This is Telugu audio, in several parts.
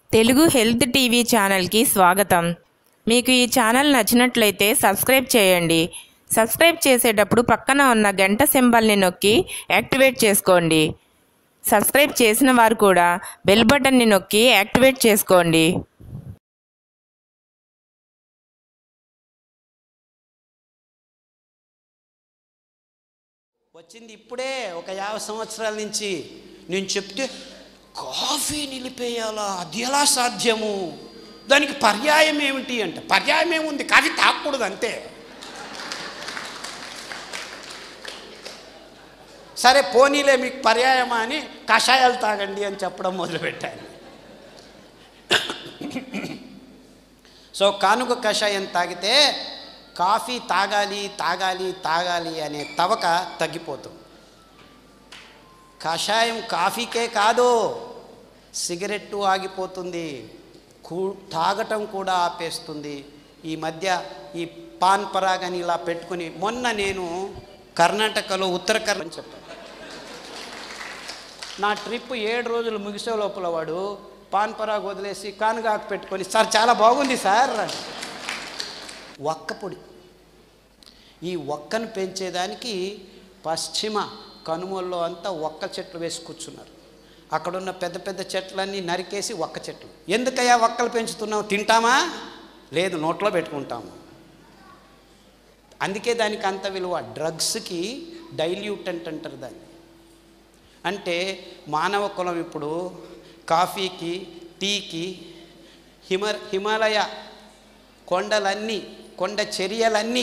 తెలుగు హెల్త్ టీవీ ఛానల్కి స్వాగతం మీకు ఈ ఛానల్ నచ్చినట్లయితే సబ్స్క్రైబ్ చేయండి సబ్స్క్రైబ్ చేసేటప్పుడు పక్కన ఉన్న గంట సింబల్ని నొక్కి యాక్టివేట్ చేసుకోండి సబ్స్క్రైబ్ చేసిన వారు కూడా బెల్ బటన్ని నొక్కి యాక్టివేట్ చేసుకోండి వచ్చింది ఇప్పుడే ఒక యాభై సంవత్సరాల నుంచి నేను చెప్తే కాఫీ నిలిపేయాలా అది ఎలా సాధ్యము దానికి పర్యాయం ఏమిటి అంటే పర్యాయం ఏముంది కాఫీ తాగకూడదు అంతే సరే పోనీలే మీకు పర్యాయమా అని కషాయాలు తాగండి అని చెప్పడం మొదలుపెట్టాను సో కానుక కషాయం తాగితే కాఫీ తాగాలి తాగాలి తాగాలి అనే తవక తగ్గిపోతుంది కషాయం కాఫీకే కాదు సిగరెట్టు ఆగిపోతుంది కూ తాగటం కూడా ఆపేస్తుంది ఈ మధ్య ఈ పాన్ పరాగని ఇలా పెట్టుకుని మొన్న నేను కర్ణాటకలో ఉత్తర కర్ణ అని చెప్పాను నా ట్రిప్ ఏడు రోజులు ముగిసే లోపల వాడు పాన్ పరాగ్ వదిలేసి కానుగాకు పెట్టుకొని సార్ చాలా బాగుంది సార్ అని. ఒక్క పొడి ఈ ఒక్కను పెంచేదానికి పశ్చిమ కనుమల్లో అంతా ఒక్క చెట్లు వేసి కూర్చున్నారు అక్కడున్న పెద్ద పెద్ద చెట్లన్నీ నరికేసి ఒక్క చెట్లు ఎందుకయ్యా ఒక్కలు పెంచుతున్నావు తింటామా లేదు నోట్లో పెట్టుకుంటాము అందుకే దానికి అంత విలువ డ్రగ్స్కి డైల్యూటెంట్ అంటారు దాన్ని అంటే మానవ కులం ఇప్పుడు కాఫీకి టీకి హిమ హిమాలయ కొండలన్నీ కొండ చర్యలన్నీ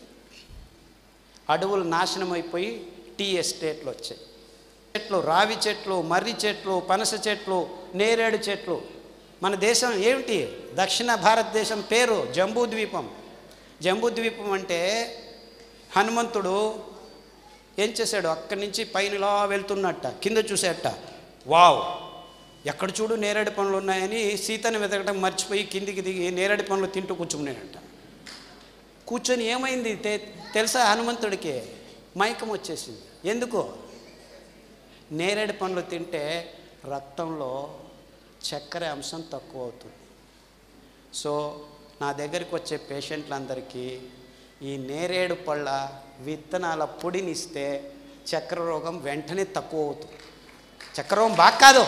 అడవులు నాశనం అయిపోయి టీ ఎస్టేట్లు వచ్చాయి చెట్లు రావి చెట్లు మర్రి చెట్లు పనస చెట్లు నేరేడు చెట్లు మన దేశం ఏమిటి దక్షిణ భారతదేశం పేరు జంబూద్వీపం జంబూద్వీపం అంటే హనుమంతుడు ఏం చేశాడు అక్కడి నుంచి పైన ఇలా వెళ్తున్నట్ట కింద చూసేట వావ్ ఎక్కడ చూడు నేరేడు పనులు ఉన్నాయని సీతని వెతకడం మర్చిపోయి కిందికి దిగి నేరేడు పనులు తింటూ కూర్చున్నాడట కూర్చొని ఏమైంది తె తెలుసా హనుమంతుడికి మైకం వచ్చేసింది ఎందుకు నేరేడు పండ్లు తింటే రక్తంలో చక్కెర అంశం తక్కువ అవుతుంది సో నా దగ్గరికి వచ్చే పేషెంట్లందరికీ ఈ నేరేడు పళ్ళ విత్తనాల పొడిని ఇస్తే చక్కెర రోగం వెంటనే తక్కువ అవుతుంది చక్కెర రోగం బాగా కాదు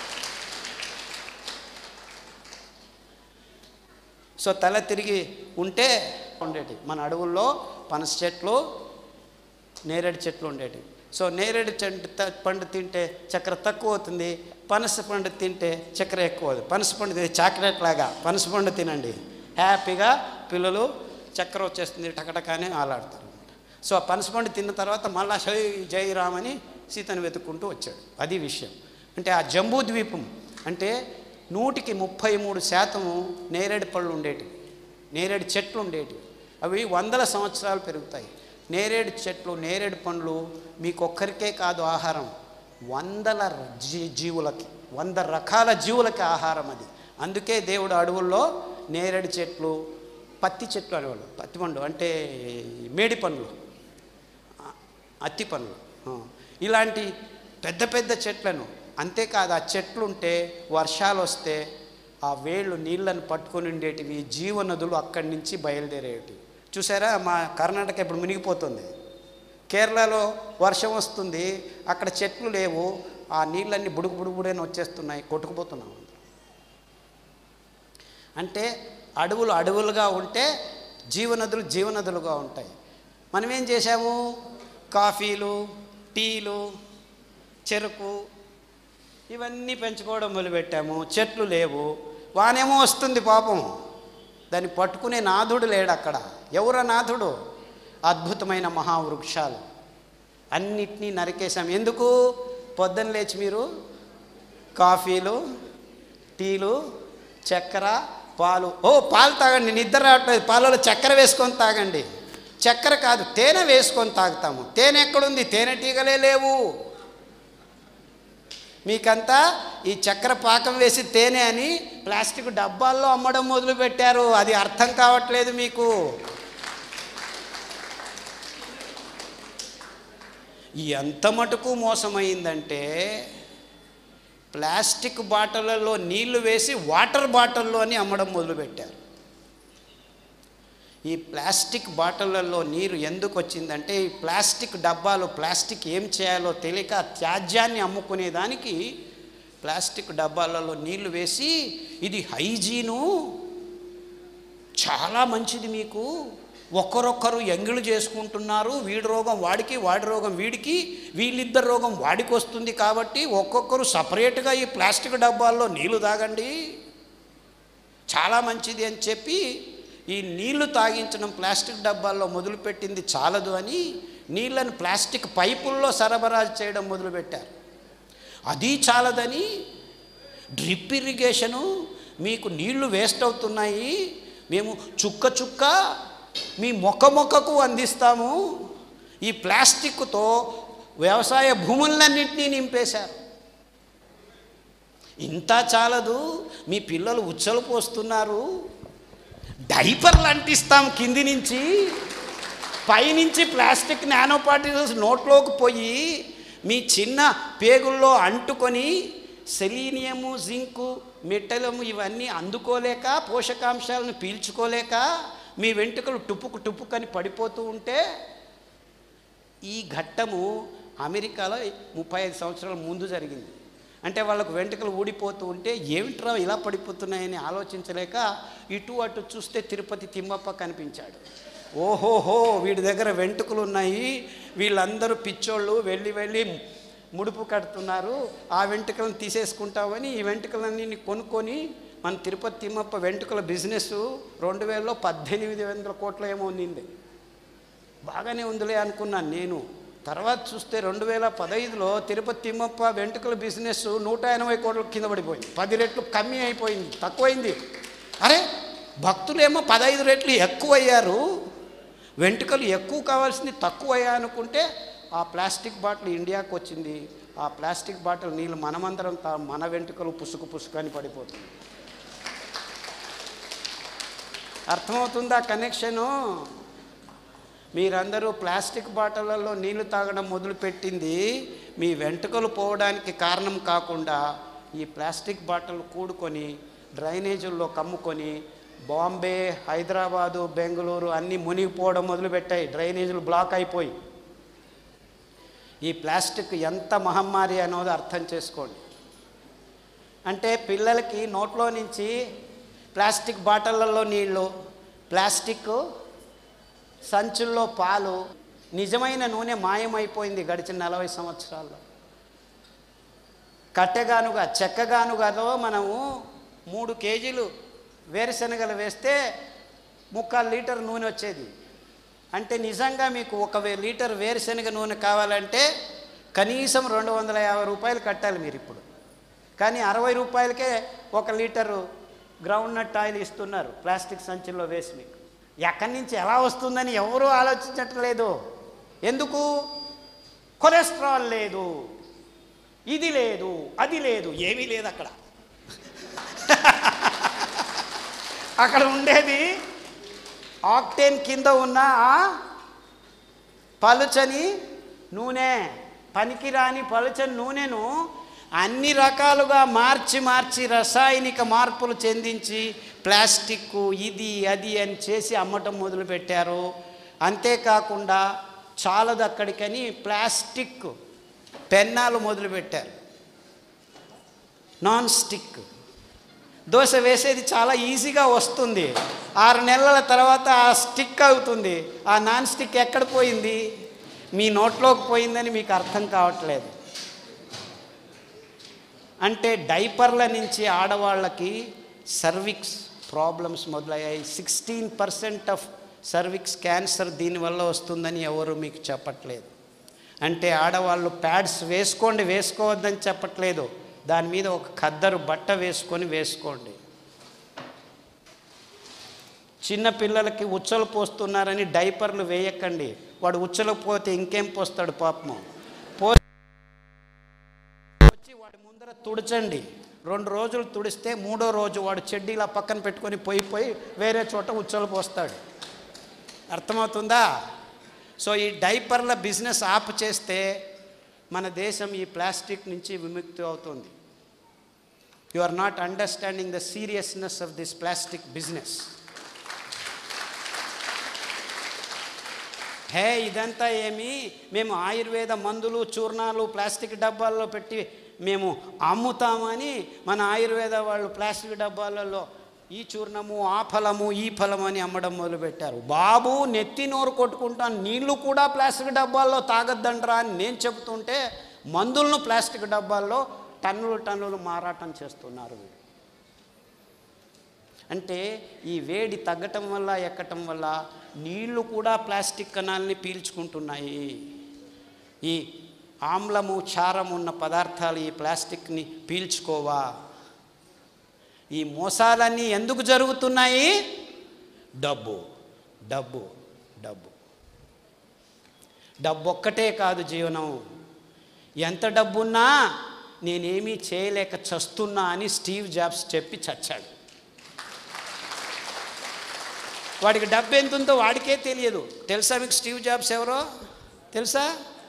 సో తల తిరిగి ఉంటే ఉండేటి మన అడవుల్లో పనస చెట్లు నేరేడు చెట్లు ఉండేటి సో నేరేడు చెట్టు త- పండు తింటే చక్కెర తక్కువ అవుతుంది పనస పండు తింటే చక్కెర ఎక్కువ అవుతుంది పనస పండు తినే చాక్లెట్ లాగా పనస పండు తినండి హ్యాపీగా పిల్లలు చక్కెర వచ్చేస్తుంది టకటకానే ఆలాడతారు సో ఆ పనస పండు తిన్న తర్వాత మళ్ళా జై జై రామ్ అని సీతను వెతుక్కుంటూ వచ్చాడు అది విషయం అంటే ఆ జంబూ ద్వీపం అంటే నూటికి ముప్పై మూడు శాతము నేరేడు పళ్ళు ఉండేటివి నేరేడు చెట్లు ఉండేటివి అవి వందల సంవత్సరాలు పెరుగుతాయి నేరేడు చెట్లు నేరేడు పండ్లు మీకొక్కరికే కాదు ఆహారం వందల జీ జీవులకి వంద రకాల జీవులకి ఆహారం అది అందుకే దేవుడు అడవుల్లో నేరేడు చెట్లు పత్తి చెట్లు అనేవాళ్ళు పత్తి పండు అంటే మేడి పండ్లు అత్తి పనులు ఆ. ఇలాంటి పెద్ద పెద్ద చెట్లను అంతేకాదు ఆ చెట్లు ఉంటే వర్షాలు వస్తే ఆ వేళ్ళు నీళ్ళను పట్టుకొని ఉండేటివి జీవనదులు అక్కడి నుంచి బయలుదేరేటివి చూసారా మా కర్ణాటక ఇప్పుడు మునిగిపోతుంది కేరళలో వర్షం వస్తుంది అక్కడ చెట్లు లేవు ఆ నీళ్ళన్నీ బుడుగు బుడుగు బుడని వచ్చేస్తున్నాయి కొట్టుకుపోతున్నాం అంటే అడవులు అడవులుగా ఉంటే జీవనదులు జీవనదులుగా ఉంటాయి మనం ఏం చేశాము కాఫీలు టీలు చెరుకు ఇవన్నీ పెంచుకోవడం మొదలుపెట్టాము చెట్లు లేవు వానేమో వస్తుంది పాపం దాన్ని పట్టుకునే నాథుడు లేడు అక్కడ ఎవరా నాథుడు అద్భుతమైన మహావృక్షాలు అన్నిటినీ నరికేశాం ఎందుకు పొద్దున్న లేచి మీరు కాఫీలు టీలు చక్కెర పాలు ఓ పాలు తాగండి నిద్ర రావట్లేదు పాలలో చక్కెర వేసుకొని తాగండి చక్కెర కాదు తేనె వేసుకొని తాగుతాము తేనె ఎక్కడుంది తేనెటీగలే లేవు మీకంతా ఈ చక్కెర పాకం వేసి తేనె అని ప్లాస్టిక్ డబ్బాల్లో అమ్మడం మొదలుపెట్టారు అది అర్థం కావట్లేదు మీకు ఎంత మటుకు మోసమైందంటే ప్లాస్టిక్ బాటిళ్ళలో నీళ్లు వేసి వాటర్ బాటిల్లోని అమ్మడం మొదలుపెట్టారు ఈ ప్లాస్టిక్ బాటిళ్ళల్లో నీరు ఎందుకు వచ్చిందంటే ఈ ప్లాస్టిక్ డబ్బాలు ప్లాస్టిక్ ఏం చేయాలో తెలియక ఆ త్యాజ్యాన్ని అమ్ముకునేదానికి ప్లాస్టిక్ డబ్బాలలో నీళ్లు వేసి ఇది హైజీను చాలా మంచిది మీకు ఒక్కరొక్కరు ఎంగిళ్ళు చేసుకుంటున్నారు వీడి రోగం వాడికి వాడి రోగం వీడికి వీళ్ళిద్దరు రోగం వాడికి వస్తుంది కాబట్టి ఒక్కొక్కరు సపరేట్గా ఈ ప్లాస్టిక్ డబ్బాల్లో నీళ్లు తాగండి చాలా మంచిది అని చెప్పి ఈ నీళ్లు తాగించడం ప్లాస్టిక్ డబ్బాల్లో మొదలుపెట్టింది చాలదు అని నీళ్ళను ప్లాస్టిక్ పైపుల్లో సరబరాజు చేయడం మొదలుపెట్టారు అది చాలదని డ్రిప్ ఇరిగేషను మీకు నీళ్లు వేస్ట్ అవుతున్నాయి మేము చుక్క చుక్క మీ మొక్క మొక్కకు అందిస్తాము ఈ ప్లాస్టిక్తో వ్యవసాయ భూములన్నింటినీ నింపేశారు ఇంత చాలదు మీ పిల్లలు ఉచ్చలు పోస్తున్నారు డైపర్లు అంటిస్తాం కింది నుంచి పైనుంచి ప్లాస్టిక్ నానో పార్టికల్స్ నోట్లోకి పోయి మీ చిన్న పేగుల్లో అంటుకొని సెలీనియము జింకు మెట్టలము ఇవన్నీ అందుకోలేక పోషకాంశాలను పీల్చుకోలేక మీ వెంట్రుకలు టుపుకు టుపుకని పడిపోతూ ఉంటే ఈ ఘట్టము అమెరికాలో ముప్పై ఐదు సంవత్సరాల ముందు జరిగింది అంటే వాళ్ళకు వెంట్రుకలు ఊడిపోతూ ఉంటే ఏమిట్రా ఇలా పడిపోతున్నాయని ఆలోచించలేక ఇటు అటు చూస్తే తిరుపతి తిమ్మప్ప కనిపించాడు ఓహోహో వీడి దగ్గర వెంట్రుకలు ఉన్నాయి వీళ్ళందరూ పిచ్చోళ్ళు వెళ్ళి వెళ్ళి ముడుపు కడుతున్నారు ఆ వెంట్రుకలను తీసేసుకుంటామని ఈ వెంట్రుకలన్నీ కొనుక్కొని మన తిరుపతి తిమ్మప్ప వెంట్రుకల బిజినెస్ రెండు వేలలో పద్దెనిమిది వందల కోట్ల ఏమో ఉన్నింది బాగానే ఉందిలే అనుకున్నాను నేను తర్వాత చూస్తే రెండు వేల పదహైదులో తిరుపతి తిమ్మప్ప వెంట్రుకల బిజినెస్ నూట ఎనభై కోట్ల కింద పడిపోయింది పది రెట్లు కమ్మి అయిపోయింది తక్కువైంది అరే భక్తులేమో పదహైదు రెట్లు ఎక్కువయ్యారు వెంట్రుకలు ఎక్కువ కావాల్సింది తక్కువ అయ్యా అనుకుంటే ఆ ప్లాస్టిక్ బాటిల్ ఇండియాకు వచ్చింది ఆ ప్లాస్టిక్ బాటిల్ నీళ్ళు మనమందరం తా- మన వెంట్రుకలు పుసుకు పుసుకు అని పడిపోతుంది అర్థమవుతుందా కనెక్షను మీరందరూ ప్లాస్టిక్ బాటిళ్లలో నీళ్లు తాగడం మొదలుపెట్టింది మీ వెంట్రుకలు పోవడానికి కారణం కాకుండా ఈ ప్లాస్టిక్ బాటిల్ కూడుకొని డ్రైనేజీల్లో కమ్ముకొని బాంబే హైదరాబాదు బెంగళూరు అన్నీ మునిగిపోవడం మొదలుపెట్టాయి డ్రైనేజీలు బ్లాక్ అయిపోయి ఈ ప్లాస్టిక్ ఎంత మహమ్మారి అనేది అర్థం చేసుకోండి అంటే పిల్లలకి నోట్లో నుంచి ప్లాస్టిక్ బాటిళ్ళల్లో నీళ్ళు ప్లాస్టిక్ సంచుల్లో పాలు నిజమైన నూనె మాయమైపోయింది గడిచిన నలభై సంవత్సరాల్లో కట్టెగానుగా చెక్కగానుగలో మనము మూడు కేజీలు వేరుశనగలు వేస్తే ముక్కాలు లీటర్ నూనె వచ్చేది అంటే నిజంగా మీకు ఒక వే- లీటర్ వేరుశనగ నూనె కావాలంటే కనీసం రెండు వందల యాభై రూపాయలు కట్టాలి మీరు ఇప్పుడు కానీ అరవై రూపాయలకే ఒక లీటరు గ్రౌండ్ నట్ ఆయిల్ ఇస్తున్నారు ప్లాస్టిక్ సంచుల్లో వేసి మీకు ఎక్కడి నుంచి ఎలా వస్తుందని ఎవరూ ఆలోచించట్లేదు ఎందుకు కొలెస్ట్రాల్ లేదు ఇది లేదు అది లేదు ఏమీ లేదు అక్కడ అక్కడ ఉండేది ఆక్టేన్ కింద ఉన్న ఆ పలుచని నూనె పనికిరాని పలుచని నూనెను అన్ని రకాలుగా మార్చి మార్చి రసాయనిక మార్పులు చెందించి ప్లాస్టిక్ ఇది అది అని చేసి అమ్మటం మొదలుపెట్టారు అంతేకాకుండా చాలదు అక్కడికని ప్లాస్టిక్ పెన్నాలు మొదలుపెట్టారు నాన్ స్టిక్ దోశ వేసేది చాలా ఈజీగా వస్తుంది ఆరు నెలల తర్వాత ఆ స్టిక్ అవుతుంది ఆ నాన్ స్టిక్ ఎక్కడ పోయింది మీ నోట్లోకి పోయిందని మీకు అర్థం కావట్లేదు అంటే డైపర్ల నుంచి ఆడవాళ్ళకి సర్విక్స్ ప్రాబ్లమ్స్ మొదలయ్యాయి sixteen percent of cervix cancer దీనివల్ల వస్తుందని ఎవరు మీకు చెప్పట్లేదు అంటే ఆడవాళ్ళు ప్యాడ్స్ వేసుకోండి వేసుకోవద్దని చెప్పట్లేదు దాని మీద ఒక ఖద్దరు బట్ట వేసుకొని వేసుకోండి చిన్న పిల్లలకి ఉచ్చలు పోస్తున్నారని డైపర్లు వేయకండి వాడు ఉచ్చలు పోతే ఇంకేం పోస్తాడు పాపం పో వచ్చి వాడి ముందర తుడచండి రెండు రోజులు తుడిస్తే మూడో రోజు వాడు చెడ్డీలా పక్కన పెట్టుకొని పోయి పోయి వేరే చోట ఉచ్చలు పోస్తాడు అర్థమవుతుందా సో ఈ డైపర్ల బిజినెస్ ఆప్ చేస్తే మన దేశం ఈ ప్లాస్టిక్ నుంచి విముక్తి అవుతుంది you are not understanding the seriousness of this plastic business hey ఇదంతా ఏమి మేము ఆయుర్వేద మందులు చూర్ణాలు ప్లాస్టిక్ డబ్బాల్లో పెట్టి మేము అమ్ముతామని మన ఆయుర్వేద వాళ్ళు ప్లాస్టిక్ డబ్బాలలో ఈ చూర్ణము ఆ ఫలము ఈ ఫలము అని అమ్మడం మొదలుపెట్టారు బాబు నెత్తి నోరు కొట్టుకుంటాను నీళ్లు కూడా ప్లాస్టిక్ డబ్బాల్లో తాగొద్దంటరా అని నేను చెబుతుంటే మందులను ప్లాస్టిక్ డబ్బాల్లో టన్నులు టన్నులు మారాటం చేస్తున్నారు వీళ్ళు అంటే ఈ వేడి తగ్గటం వల్ల ఎక్కటం వల్ల నీళ్లు కూడా ప్లాస్టిక్ కణాలని పీల్చుకుంటున్నాయి ఈ ఆమ్లము క్షారం ఉన్న పదార్థాలు ఈ ప్లాస్టిక్ని పీల్చుకోవా ఈ మోసాలన్నీ ఎందుకు జరుగుతున్నాయి డబ్బు డబ్బు డబ్బు డబ్బు ఒక్కటే కాదు జీవనం ఎంత డబ్బున్నా నేనేమీ చేయలేక చస్తున్నా అని స్టీవ్ జాబ్స్ చెప్పి చచ్చాడు వాడికి డబ్బు ఎంత ఉందో వాడికే తెలియదు తెలుసా మీకు స్టీవ్ జాబ్స్ ఎవరో తెలుసా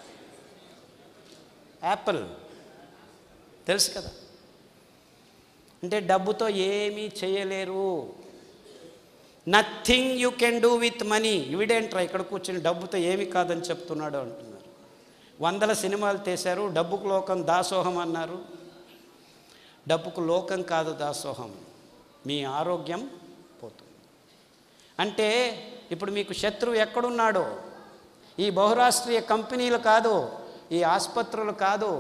యాపిల్ తెలుసు కదా అంటే డబ్బుతో ఏమీ చేయలేరు nothing you can do with money ఇవిడేంట్రా ఇక్కడ కూర్చొని డబ్బుతో ఏమి కాదని చెప్తున్నాడు అంటున్నారు వందల సినిమాలు తీశారు డబ్బుకు లోకం దాసోహం అన్నారు డబ్బుకు లోకం కాదు దాసోహం మీ ఆరోగ్యం పోతుంది అంటే ఇప్పుడు మీకు శత్రువు ఎక్కడున్నాడో ఈ బహురాష్ట్రీయ కంపెనీలు కాదు ఈ ఆసుపత్రులు కాదు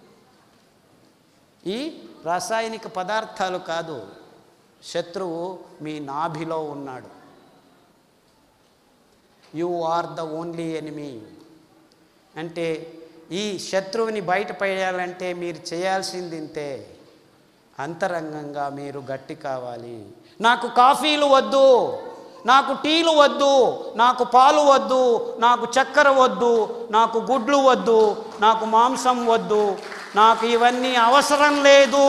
ఈ రాసాయనిక పదార్థాలు కాదు శత్రువు మీ నాభిలో ఉన్నాడు you are the only enemy అంటే ఈ శత్రువుని బయటపడేయాలంటే మీరు చేయాల్సింది ఇంతే అంతరంగంగా మీరు గట్టి కావాలి నాకు కాఫీలు వద్దు నాకు టీలు వద్దు నాకు పాలు వద్దు నాకు చక్కెర వద్దు నాకు గుడ్లు వద్దు నాకు మాంసం వద్దు నాకు ఇవన్నీ అవసరం లేదు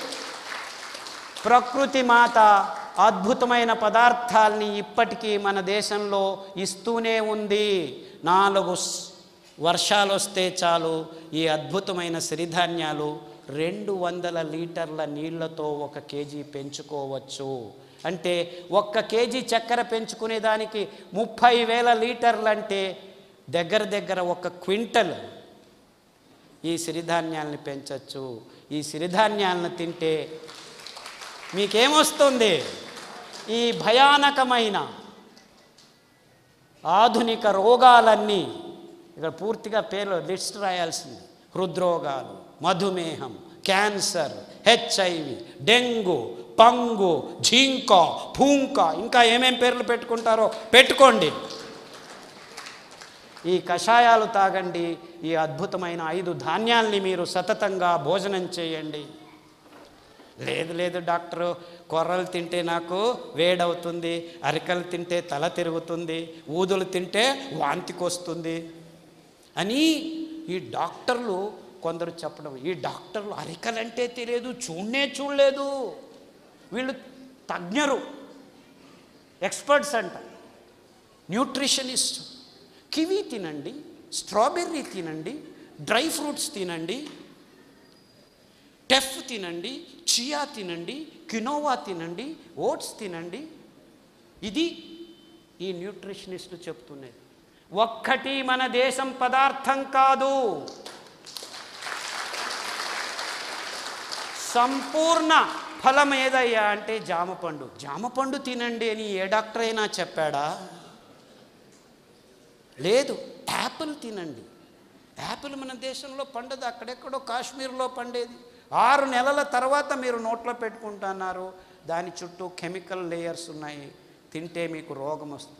ప్రకృతి మాత అద్భుతమైన పదార్థాల్ని ఇప్పటికీ మన దేశంలో ఇస్తూనే ఉంది నాలుగు స్- వర్షాలు వస్తే చాలు ఈ అద్భుతమైన సిరిధాన్యాలు రెండు వందల లీటర్ల నీళ్లతో ఒక కేజీ పెంచుకోవచ్చు అంటే ఒక్క కేజీ చక్కెర పెంచుకునే దానికి ముప్పై వేల లీటర్లు అంటే దగ్గర దగ్గర ఒక క్వింటల్ ఈ సిరిధాన్యాలను పెంచవచ్చు ఈ సిరిధాన్యాలను తింటే మీకేమొస్తుంది ఈ భయానకమైన ఆధునిక రోగాలన్నీ ఇక్కడ పూర్తిగా పేర్లు లిస్ట్ రాయాల్సింది హృద్రోగాలు మధుమేహం క్యాన్సర్ హెచ్ఐవి డెంగు పంగు ఝీంక పూంక ఇంకా ఏమేం పేర్లు పెట్టుకుంటారో పెట్టుకోండి ఈ కషాయాలు తాగండి ఈ అద్భుతమైన ఐదు ధాన్యాల్ని మీరు సతతంగా భోజనం చేయండి లేదు లేదు డాక్టరు కొర్రలు తింటే నాకు వేడవుతుంది అరికలు తింటే తల తిరుగుతుంది ఊదులు తింటే వాంతికొస్తుంది అని ఈ డాక్టర్లు కొందరు చెప్పడం ఈ డాక్టర్లు అరికలంటే తెలియదు చూడనే చూడలేదు వీళ్ళు తజ్ఞరు ఎక్స్పర్ట్స్ అంట న్యూట్రిషనిస్ట్ కివీ తినండి స్ట్రాబెర్రీ తినండి డ్రై ఫ్రూట్స్ తినండి టెఫ్ తినండి చియా తినండి కినోవా తినండి ఓట్స్ తినండి ఇది ఈ న్యూట్రిషనిస్టులు చెప్తున్నది ఒక్కటి మన దేశం పదార్థం కాదు సంపూర్ణ ఫలం ఏదయ్యా అంటే జామపండు జామపండు తినండి అని ఏ డాక్టర్ అయినా చెప్పాడా లేదు యాపిల్ తినండి యాపిల్ మన దేశంలో పండదు అక్కడెక్కడో కాశ్మీర్లో పండేది ఆరు నెలల తర్వాత మీరు నోట్లో పెట్టుకుంటున్నారు దాని చుట్టూ కెమికల్ లేయర్స్ ఉన్నాయి తింటే మీకు రోగం వస్తుంది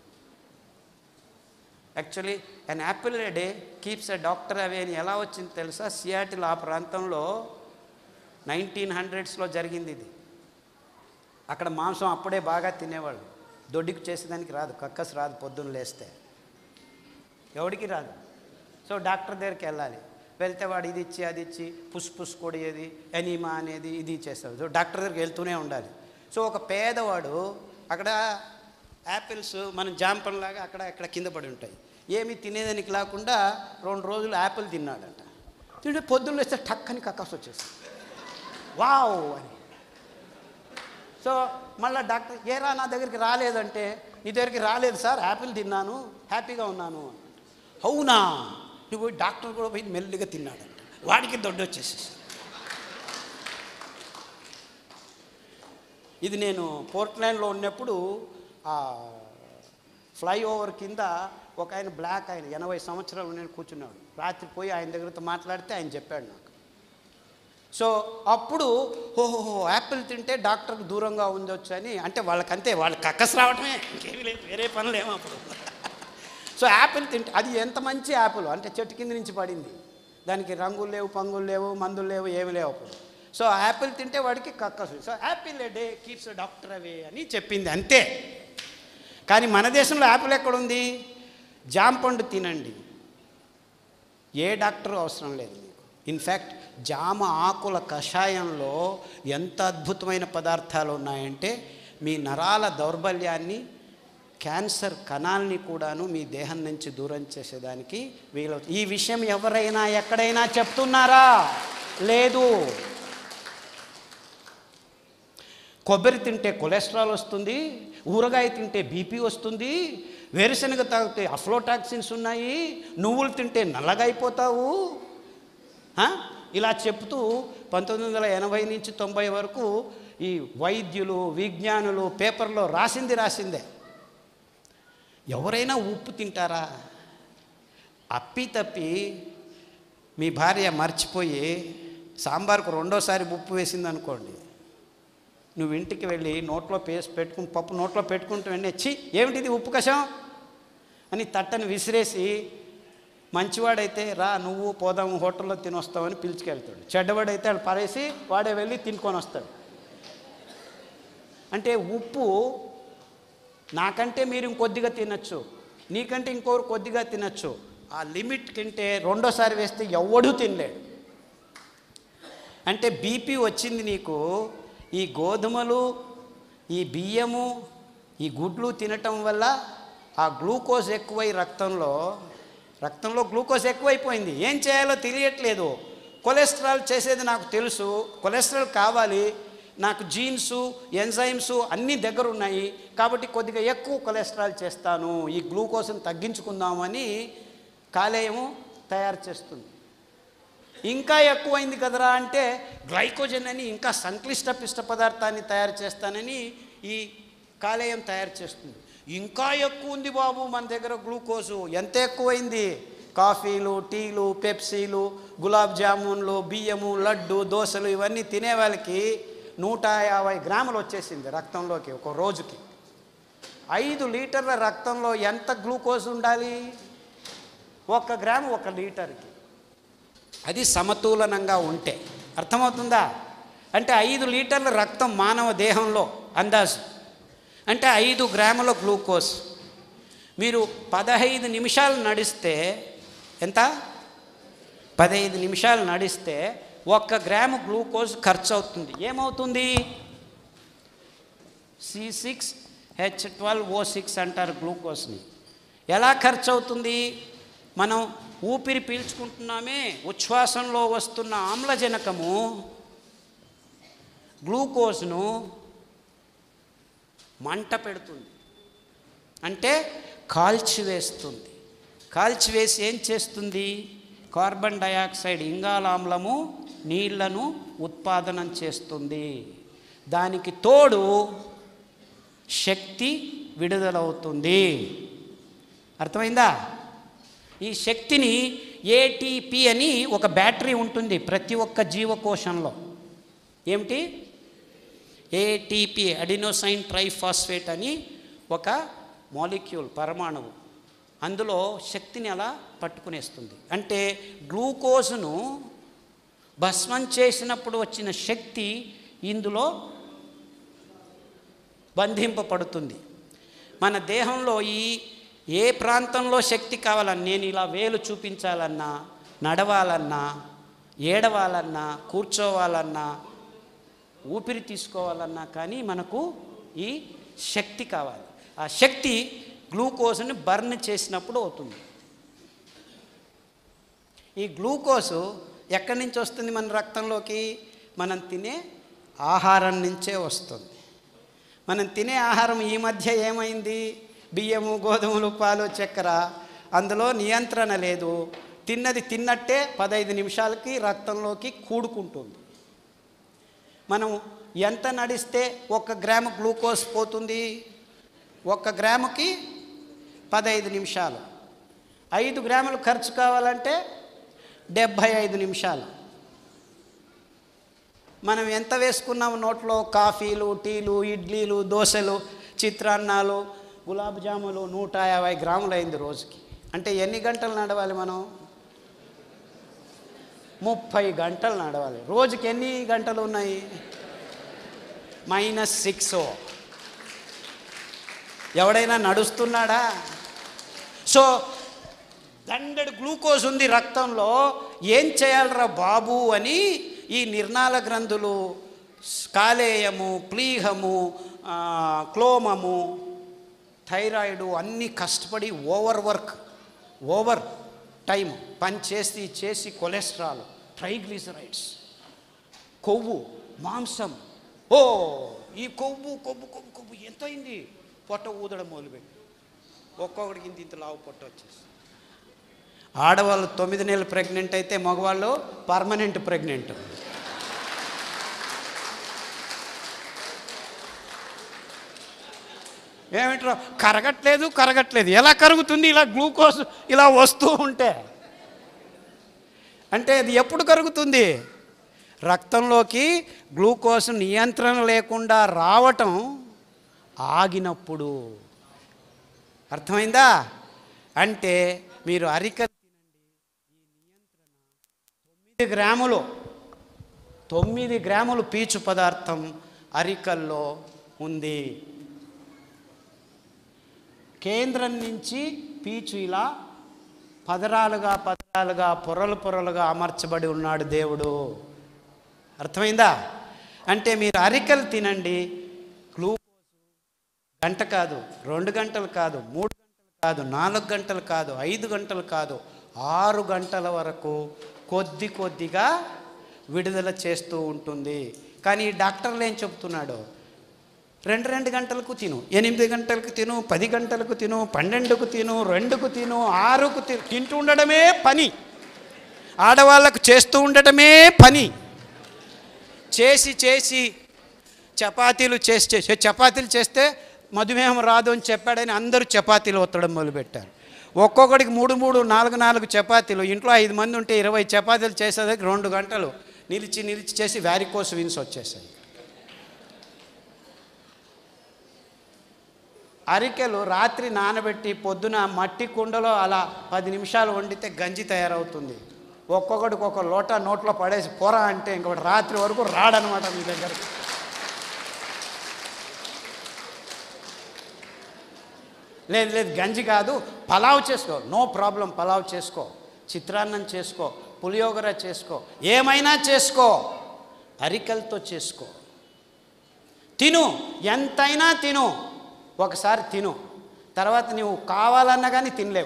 actually an apple a day keeps a doctor away అని ఎలా వచ్చింది తెలుసా సియాటిల్ ఆ ప్రాంతంలో నైన్టీన్ హండ్రెడ్స్లో జరిగింది ఇది అక్కడ మాంసం అప్పుడే బాగా తినేవాళ్ళు దొడ్డికి చేసేదానికి రాదు కక్కస్ రాదు పొద్దున్న లేస్తే ఎవడికి రాదు సో డాక్టర్ దగ్గరికి వెళ్ళాలి వెళ్తే వాడు ఇది ఇచ్చి అది ఇచ్చి పుస్ పుస్ కొడియేది ఎనీమా అనేది ఇది చేస్తారు సో డాక్టర్ దగ్గరికి వెళ్తూనే ఉండాలి సో ఒక పేదవాడు అక్కడ యాపిల్స్ మన జాంపంలాగా అక్కడ ఇక్కడ కింద పడి ఉంటాయి ఏమి తినేదానికి లేకుండా రెండు రోజులు యాపిల్ తిన్నాడంట తింటే పొద్దున్న లేస్తే టక్కని కక్కాసి వచ్చేసి వావ్ అని సో మళ్ళీ డాక్టర్ ఏరా నా దగ్గరికి రాలేదంటే నీ దగ్గరికి రాలేదు సార్ యాపిల్ తిన్నాను హ్యాపీగా ఉన్నాను అవునా నువ్వు పోయి డాక్టర్ కూడా పోయి మెల్లిగా తిన్నాడంట వాడికి దొడ్డు వచ్చేసేసి ఇది నేను పోర్ట్లాండ్లో ఉన్నప్పుడు ఆ ఫ్లైఓవర్ కింద ఒక ఆయన బ్లాక్ ఆయన ఎనభై సంవత్సరాలు నేను కూర్చున్నాడు రాత్రి పోయి ఆయన దగ్గరతో మాట్లాడితే ఆయన చెప్పాడు నాకు సో అప్పుడు ఓహో యాపిల్ తింటే డాక్టర్కి దూరంగా ఉండొచ్చు అని అంటే వాళ్ళకంతే వాళ్ళకి కక్కస్ రావటమే ఇంకేమీ లేదు వేరే పనులు ఏమో అప్పుడు సో యాపిల్ తింటే అది ఎంత మంచి యాపిల్ అంటే చెట్టు కింద నుంచి పడింది దానికి రంగులు లేవు పంగులు లేవు మందులు లేవు ఏమి లేవు అప్పుడు సో యాపిల్ తింటే వాడికి కక్కసు so apple a day keeps doctor away అని చెప్పింది అంతే కానీ మన దేశంలో యాపిల్ ఎక్కడుంది జామ పండు తినండి ఏ డాక్టర్ అవసరం లేదు మీకు ఇన్ఫ్యాక్ట్ జామ ఆకుల కషాయంలో ఎంత అద్భుతమైన పదార్థాలు ఉన్నాయంటే మీ నరాల దౌర్బల్యాన్ని క్యాన్సర్ కణాల్ని కూడాను మీ దేహం నుంచి దూరం చేసేదానికి వీలవుతుంది ఈ విషయం ఎవరైనా ఎక్కడైనా చెప్తున్నారా లేదు కొబ్బరి తింటే కొలెస్ట్రాల్ వస్తుంది ఊరగాయ తింటే బీపీ వస్తుంది వేరుశనగ తాగితే అఫ్లోటాక్సిన్స్ ఉన్నాయి నువ్వులు తింటే నల్లగా అయిపోతావు ఆ? ఇలా చెప్తూ పంతొమ్మిది వందల ఎనభై నుంచి తొంభై వరకు ఈ వైద్యులు విజ్ఞానులు పేపర్లో రాసింది రాసిందే ఎవరైనా ఉప్పు తింటారా అప్పి తప్పి మీ భార్య మర్చిపోయి సాంబార్కు రెండోసారి ఉప్పు వేసింది అనుకోండి నువ్వు ఇంటికి వెళ్ళి నోట్లో పేసి పెట్టుకుని పప్పు నోట్లో పెట్టుకుంటూ వెంటనే చి ఏమిటిది ఉప్పు కషం అని తట్టని విసిరేసి మంచివాడైతే రా నువ్వు పోదాము హోటల్లో తినొస్తావని పిలుచుకెళ్తాడు చెడ్డవాడైతే వాడు పరేసి వాడే వెళ్ళి తినుకొని వస్తాడు అంటే ఉప్పు నాకంటే మీరు ఇంకొద్దిగా తినచ్చు నీకంటే ఇంకొకరు కొద్దిగా తినచ్చు ఆ లిమిట్ కంటే రెండోసారి వేస్తే ఎవడూ తినలేడు అంటే బీపీ వచ్చింది నీకు ఈ గోధుమలు ఈ బియ్యము ఈ గుడ్లు తినటం వల్ల ఆ గ్లూకోజ్ ఎక్కువై రక్తంలో రక్తంలో గ్లూకోజ్ ఎక్కువైపోయింది ఏం చేయాలో తెలియట్లేదు కొలెస్ట్రాల్ చేసేది నాకు తెలుసు కొలెస్ట్రాల్ కావాలి నాకు జీన్స్ ఎంజైమ్స్ అన్నీ దగ్గర ఉన్నాయి కాబట్టి కొద్దిగా ఎక్కువ కొలెస్ట్రాల్ చేస్తాను ఈ గ్లూకోజ్ని తగ్గించుకుందామని కాలేయము తయారు చేస్తుంది ఇంకా ఎక్కువైంది కదరా అంటే గ్లైకోజన్ అని ఇంకా సంక్లిష్ట పిష్ట పదార్థాన్ని తయారు చేస్తానని ఈ కాలేయం తయారు చేస్తుంది ఇంకా ఎక్కువ ఉంది బాబు మన దగ్గర గ్లూకోజు ఎంత ఎక్కువైంది కాఫీలు టీలు పెప్సీలు గులాబ్ జామున్లు బియ్యము లడ్డు దోశలు ఇవన్నీ తినే వాళ్ళకి నూట యాభై గ్రాములు వచ్చేసింది రక్తంలోకి ఒక రోజుకి ఐదు లీటర్ల రక్తంలో ఎంత గ్లూకోజ్ ఉండాలి ఒక్క గ్రాము ఒక లీటర్కి అది సమతులనంగా ఉంటే అర్థమవుతుందా అంటే ఐదు లీటర్ల రక్తం మానవ దేహంలో అందాజు అంటే ఐదు గ్రాముల గ్లూకోజ్ మీరు పదహైదు నిమిషాలు నడిస్తే ఎంత పదహైదు నిమిషాలు నడిస్తే ఒక్క గ్రాము గ్లూకోజ్ ఖర్చు అవుతుంది ఏమవుతుంది C six H twelve O six అంటారు గ్లూకోజ్ని ఎలా ఖర్చు అవుతుంది మనం ఊపిరి పీల్చుకుంటున్నామే ఉచ్ఛ్వాసంలో వస్తున్న ఆమ్లజనకము గ్లూకోజ్ను మంట పెడుతుంది అంటే కాల్చివేస్తుంది కాల్చివేసి ఏం చేస్తుంది కార్బన్ డయాక్సైడ్ ఇంగాలామ్లము నీళ్లను ఉత్పాదనం చేస్తుంది దానికి తోడు శక్తి విడుదలవుతుంది అర్థమైందా ఈ శక్తిని ఏటీపీ అని ఒక బ్యాటరీ ఉంటుంది ప్రతి ఒక్క జీవకోశంలో ఏమిటి ఏటీపీ అడినోసైన్ ట్రైఫాస్ఫేట్ అని ఒక మాలిక్యూల్ పరమాణువు అందులో శక్తిని అలా పట్టుకునేస్తుంది అంటే గ్లూకోజ్ను భస్మం చేసినప్పుడు వచ్చిన శక్తి ఇందులో బంధింపబడుతుంది మన దేహంలో ఈ ఏ ప్రాంతంలో శక్తి కావాలన్నా నేను ఇలా వేలు చూపించాలన్నా నడవాలన్నా ఏడవాలన్నా కూర్చోవాలన్నా ఊపిరి తీసుకోవాలన్నా కానీ మనకు ఈ శక్తి కావాలి ఆ శక్తి గ్లూకోజ్ని బర్న్ చేసినప్పుడు అవుతుంది ఈ గ్లూకోజ్ ఎక్కడి నుంచి వస్తుంది మన రక్తంలోకి మనం తినే ఆహారం నుంచే వస్తుంది మనం తినే ఆహారం ఈ మధ్య ఏమైంది బియ్యము గోధుమలు పాలు చక్కెర అందులో నియంత్రణ లేదు తిన్నది తిన్నట్టే పదహైదు నిమిషాలకి రక్తంలోకి కూడుకుంటుంది మనం ఎంత నడిస్తే ఒక గ్రాము గ్లూకోజ్ పోతుంది ఒక గ్రాముకి పదహైదు నిమిషాలు ఐదు గ్రాములు ఖర్చు కావాలంటే డెబ్భై ఐదు నిమిషాలు మనం ఎంత వేసుకున్నాము నోట్లో కాఫీలు టీలు ఇడ్లీలు దోశలు చిత్రాన్నాలు గులాబ్ జాములు నూట యాభై గ్రాములు అయింది రోజుకి అంటే ఎన్ని గంటలు నడవాలి మనం ముప్పై గంటలు నడవాలి రోజుకి ఎన్ని గంటలు ఉన్నాయి మైనస్ సిక్స్ ఎవడైనా నడుస్తున్నాడా సో దండెడు గ్లూకోజ్ ఉంది రక్తంలో ఏం చేయాలరా బాబు అని ఈ నిర్నాళ గ్రంథులు కాలేయము ప్లీహము ఆ, క్లోమము థైరాయిడ్ అన్నీ కష్టపడి ఓవర్ వర్క్ ఓవర్ టైం పని చేసి చేసి కొలెస్ట్రాల్ ట్రైగ్లిసరైడ్స్ కొవ్వు మాంసం ఓ ఈ కొవ్వు కొవ్వు కొవ్వు కొవ్వు ఎంత అయింది పొట్ట ఊదడం మొదలుపెట్టి ఒక్కొక్కడికి ఇంత ఇంత లావు పొట్ట వచ్చేసి ఆడవాళ్ళు తొమ్మిది నెలలు ప్రెగ్నెంట్ అయితే మగవాళ్ళు పర్మనెంట్ ప్రెగ్నెంట్ ఏమిట్రా కరగట్లేదు కరగట్లేదు ఎలా కరుగుతుంది ఇలా గ్లూకోజ్ ఇలా వస్తూ ఉంటే అంటే అది ఎప్పుడు కరుగుతుంది రక్తంలోకి గ్లూకోజ్ నియంత్రణ లేకుండా రావటం ఆగినప్పుడు అర్థమైందా అంటే మీరు అరికలు తినండి ఈ నియంత్రణ తొమ్మిది గ్రాములు తొమ్మిది గ్రాములు పీచు పదార్థం అరికల్లో ఉంది కేంద్రం నుంచి పీచు ఇలా పదరాలుగా పదరాలుగా పొరలు పొరలుగా అమర్చబడి ఉన్నాడు దేవుడు అర్థమైందా అంటే మీరు అరికలు తినండి గ్లూకోజ్ గంట కాదు రెండు గంటలు కాదు మూడు గంటలు కాదు నాలుగు గంటలు కాదు ఐదు గంటలు కాదు ఆరు గంటల వరకు కొద్ది కొద్దిగా విడుదల చేస్తూ ఉంటుంది కానీ ఈ డాక్టర్లు ఏం చెప్తున్నాడు రెండు రెండు గంటలకు తిను ఎనిమిది గంటలకు తిను పది గంటలకు తిను పన్నెండుకు తిను రెండుకు తిను ఆరుకు తిను తింటూ ఉండడమే పని ఆడవాళ్ళకు చేస్తూ ఉండటమే పని చేసి చేసి చపాతీలు చేసి చేసి చపాతీలు చేస్తే మధుమేహం రాదు అని చెప్పాడని అందరూ చపాతీలు ఒత్తడం మొదలుపెట్టారు ఒక్కొక్కడికి మూడు మూడు నాలుగు నాలుగు చపాతీలు ఇంట్లో ఐదు మంది ఉంటే ఇరవై చపాతీలు చేసేదానికి రెండు గంటలు నిలిచి నిలిచి చేసి వ్యారికోస్ విన్స్ వచ్చేసాయి అరికెలు రాత్రి నానబెట్టి పొద్దున మట్టి కుండలో అలా పది నిమిషాలు వండితే గంజి తయారవుతుంది ఒక్కొక్కడికి ఒక లోట నోట్లో పడేసి పొర అంటే ఇంకొకటి రాత్రి వరకు రాడనమాట మీ దగ్గరకు లేదు లేదు గంజి కాదు పలావ్ చేసుకో నో ప్రాబ్లం పలావ్ చేసుకో చిత్రాన్నం చేసుకో పులియోగర చేసుకో ఏమైనా చేసుకో అరికలతో చేసుకో తిను ఎంతైనా తిను ఒకసారి తిను తర్వాత నువ్వు కావాలన్నా కానీ తినలేవు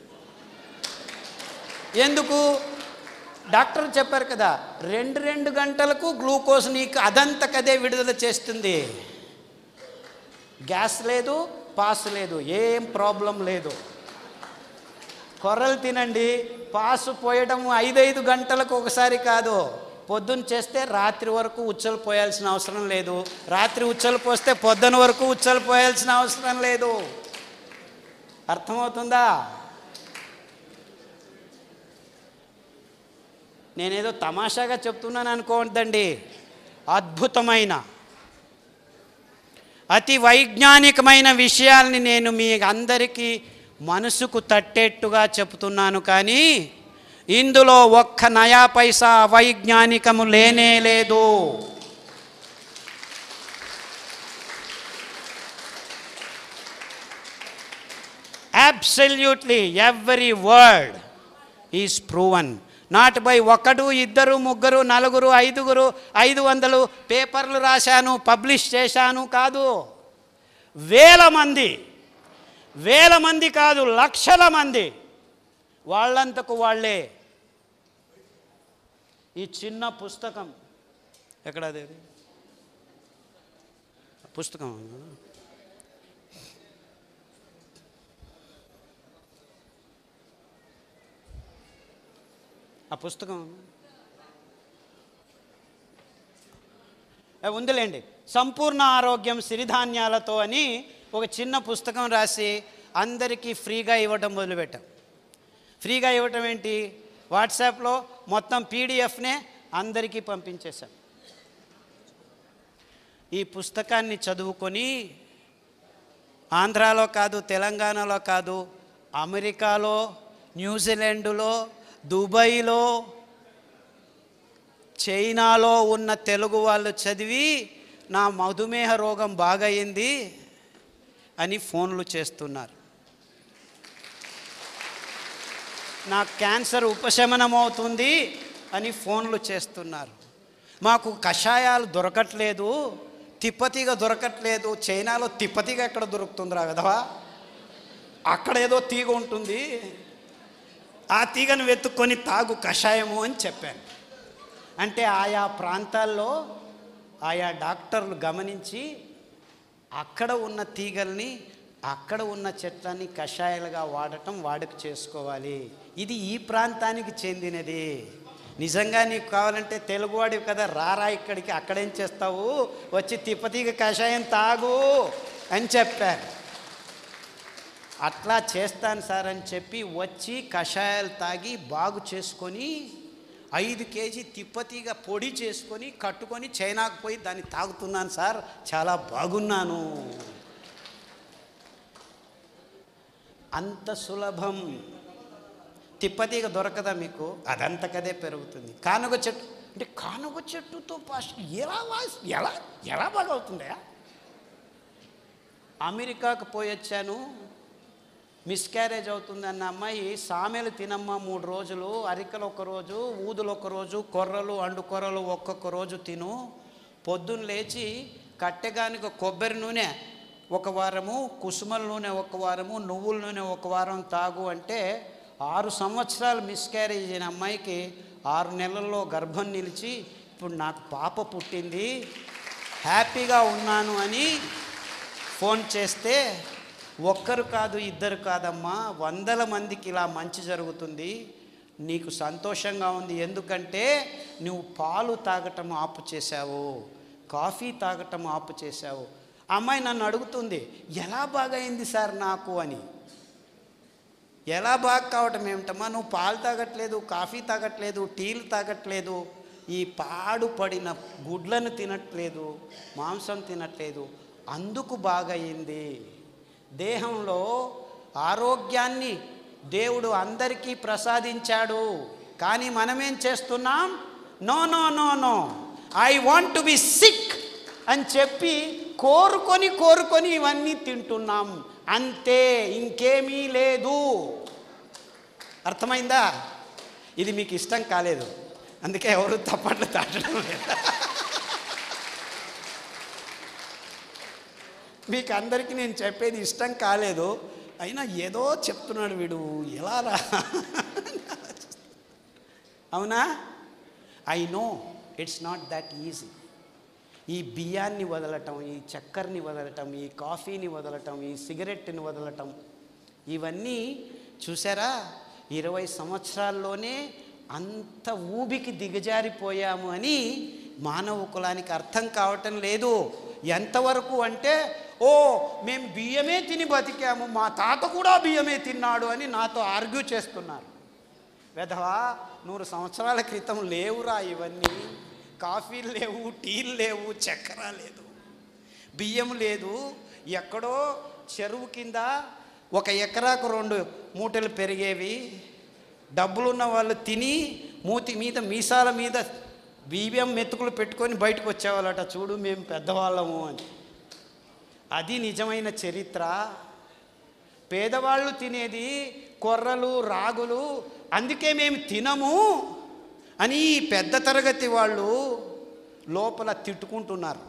ఎందుకు డాక్టర్ చెప్పారు కదా రెండు రెండు గంటలకు గ్లూకోజ్ నీకు అదంతకదే విడుదల చేస్తుంది గ్యాస్ లేదు పాస్ లేదు ఏం ప్రాబ్లం లేదు కొర్రలు తినండి పాసు పోయడం ఐదైదు గంటలకు ఒకసారి కాదు పొద్దున్న చేస్తే రాత్రి వరకు ఉచ్చలు పోయాల్సిన అవసరం లేదు రాత్రి ఉచ్చలు పోస్తే పొద్దున వరకు ఉచ్చలు పోయాల్సిన అవసరం లేదు అర్థమవుతుందా నేనేదో తమాషాగా చెప్తున్నాను అనుకోవద్దండి అద్భుతమైన అతి వైజ్ఞానికమైన విషయాల్ని నేను మీ అందరికీ మనసుకు తట్టేట్టుగా చెప్తున్నాను కానీ ఇందులో ఒక్క నయా పైసా వైజ్ఞానికము లేనే లేదు absolutely every word is proven not by ఒకడు ఇద్దరు ముగ్గురు నలుగురు ఐదుగురు ఐదు వందలు పేపర్లు రాశాను పబ్లిష్ చేశాను కాదు వేల మంది వేల మంది కాదు లక్షల మంది వాళ్ళంతకు వాళ్ళే ఈ చిన్న పుస్తకం ఎక్కడ అది పుస్తకం ఆ పుస్తకం ఏ, ఉందిలేండి సంపూర్ణ ఆరోగ్యం సిరిధాన్యాలతో అని ఒక చిన్న పుస్తకం రాసి అందరికీ ఫ్రీగా ఇవ్వటం మొదలుపెట్టాం ఫ్రీగా ఇవ్వటం ఏంటి వాట్సాప్లో మొత్తం పీడిఎఫ్నే అందరికీ పంపించేశాం ఈ పుస్తకాన్ని చదువుకొని ఆంధ్రాలో కాదు తెలంగాణలో కాదు అమెరికాలో న్యూజిలాండ్లో దుబాయ్లో చైనాలో ఉన్న తెలుగు వాళ్ళు చదివి నా మధుమేహ రోగం బాగయింది అని ఫోన్లు చేస్తున్నారు నా క్యాన్సర్ ఉపశమనం అవుతుంది అని ఫోన్లు చేస్తున్నారు మాకు కషాయాలు దొరకట్లేదు తిప్పతీగ దొరకట్లేదు చైనాలో తిప్పతీగ ఎక్కడ దొరుకుతుందిరా విధవా అక్కడ ఏదో తీగ ఉంటుంది ఆ తీగను వెతుక్కొని తాగు కషాయము అని చెప్పాను అంటే ఆయా ప్రాంతాల్లో ఆయా డాక్టర్లు గమనించి అక్కడ ఉన్న తీగల్ని అక్కడ ఉన్న చెట్లని కషాయాలుగా వాడటం వాడుక చేసుకోవాలి ఇది ఈ ప్రాంతానికి చెందినది నిజంగా నీకు కావాలంటే తెలుగువాడివి కదా రారా ఇక్కడికి అక్కడేం చేస్తావు వచ్చి తిప్పతీగ కషాయం తాగు అని చెప్పారు అట్లా చేస్తాను సార్ అని చెప్పి వచ్చి కషాయాలు తాగి బాగు చేసుకొని ఐదు కేజీ తిప్పతీగ పొడి చేసుకొని కట్టుకొని చైనాకు పోయి దాన్ని తాగుతున్నాను సార్ చాలా బాగున్నాను అంత సులభం తిప్పతీగ దొరకదా మీకు అదంతకదే పెరుగుతుంది కానుగ చెట్టు అంటే కానుగ చెట్టుతో పాస్ ఎలా వాస్ ఎలా ఎలా బాగా అవుతుందా అమెరికాకు పోయొచ్చాను మిస్క్యారేజ్ అవుతుంది అన్న అమ్మాయి సామెలు తినమ్మ మూడు రోజులు అరికలు ఒక రోజు ఊదులు ఒక రోజు కొర్రలు అండు కొర్రలు ఒక్కొక్క రోజు తిను పొద్దున్న లేచి కట్టెగానికి కొబ్బరి నూనె ఒక వారము కుసుమల నూనె ఒక వారము నువ్వుల నూనె ఒక వారం తాగు అంటే ఆరు సంవత్సరాలు మిస్క్యారేజ్ అయిన అమ్మాయికి ఆరు నెలల్లో గర్భం నిలిచి ఇప్పుడు నాకు పాప పుట్టింది హ్యాపీగా ఉన్నాను అని ఫోన్ చేస్తే ఒక్కరు కాదు ఇద్దరు కాదమ్మా వందల మందికి ఇలా మంచి జరుగుతుంది నీకు సంతోషంగా ఉంది ఎందుకంటే నువ్వు పాలు తాగటం ఆపు చేశావు కాఫీ తాగటం ఆపు చేశావు అమ్మాయి నన్ను అడుగుతుంది ఎలా బాగైంది సార్ నాకు అని ఎలా బాగా కావటం ఏమిటమ్మా నువ్వు పాలు తాగట్లేదు కాఫీ తాగట్లేదు టీలు తాగట్లేదు ఈ పాడుపడిన గుడ్లను తినట్లేదు మాంసం తినట్లేదు అందుకు బాగయింది దేహంలో ఆరోగ్యాన్ని దేవుడు అందరికీ ప్రసాదించాడు కానీ మనమేం చేస్తున్నాం no no no no I want to be sick అని చెప్పి కోరుకొని కోరుకొని ఇవన్నీ తింటున్నాం అంతే ఇంకేమీ లేదు అర్థమైందా ఇది మీకు ఇష్టం కాలేదు అందుకే ఎవరు తప్పట్లు తాటడం లేదు మీకు అందరికీ నేను చెప్పేది ఇష్టం కాలేదు అయినా ఏదో చెప్తున్నాడు వీడు ఎలా రా అవునా I know it's not that easy ఈ బియ్యాన్ని వదలటం ఈ చక్కెరని వదలటం ఈ కాఫీని వదలటం ఈ సిగరెట్ని వదలటం ఇవన్నీ చూసారా ఇరవై సంవత్సరాల్లోనే అంత ఊబికి దిగజారిపోయాము అని మానవ కులానికి అర్థం కావటం లేదు ఎంతవరకు అంటే ఓ మేము బియ్యమే తిని బతికాము మా తాత కూడా బియ్యమే తిన్నాడు అని నాతో ఆర్గ్యూ చేస్తున్నారు వెధవా నూరు సంవత్సరాల క్రితం లేవురా ఇవన్నీ కాఫీలు లేవు టీలు లేవు చక్కెర లేదు బియ్యం లేదు ఎక్కడో చెరువు కింద ఒక ఎకరాకు రెండు మూటలు పెరిగేవి డబ్బులున్న వాళ్ళు తిని మూతి మీద మీసాల మీద బియ్యం మెతుకులు పెట్టుకొని బయటకు వచ్చేవాళ్ళట చూడు మేము పెద్దవాళ్ళము అని అది నిజమైన చరిత్ర పేదవాళ్ళు తినేది కొర్రలు రాగులు అందుకే మేము తినము అని ఈ పెద్ద తరగతి వాళ్ళు లోపల తిట్టుకుంటున్నారు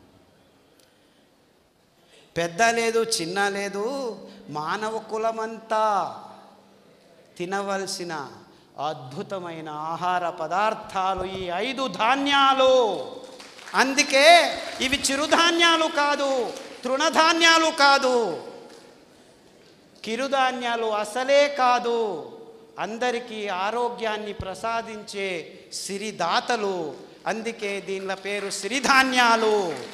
పెద్ద లేదు చిన్న లేదు మానవ కులమంతా తినవలసిన అద్భుతమైన ఆహార పదార్థాలు ఈ ఐదు ధాన్యాలు అందుకే ఇవి చిరుధాన్యాలు కాదు తృణధాన్యాలు కాదు కిరుధాన్యాలు అసలే కాదు అందరికీ ఆరోగ్యాన్ని ప్రసాదించే సిరిదాతలు అందుకే దీనిల పేరు సిరిధాన్యాలు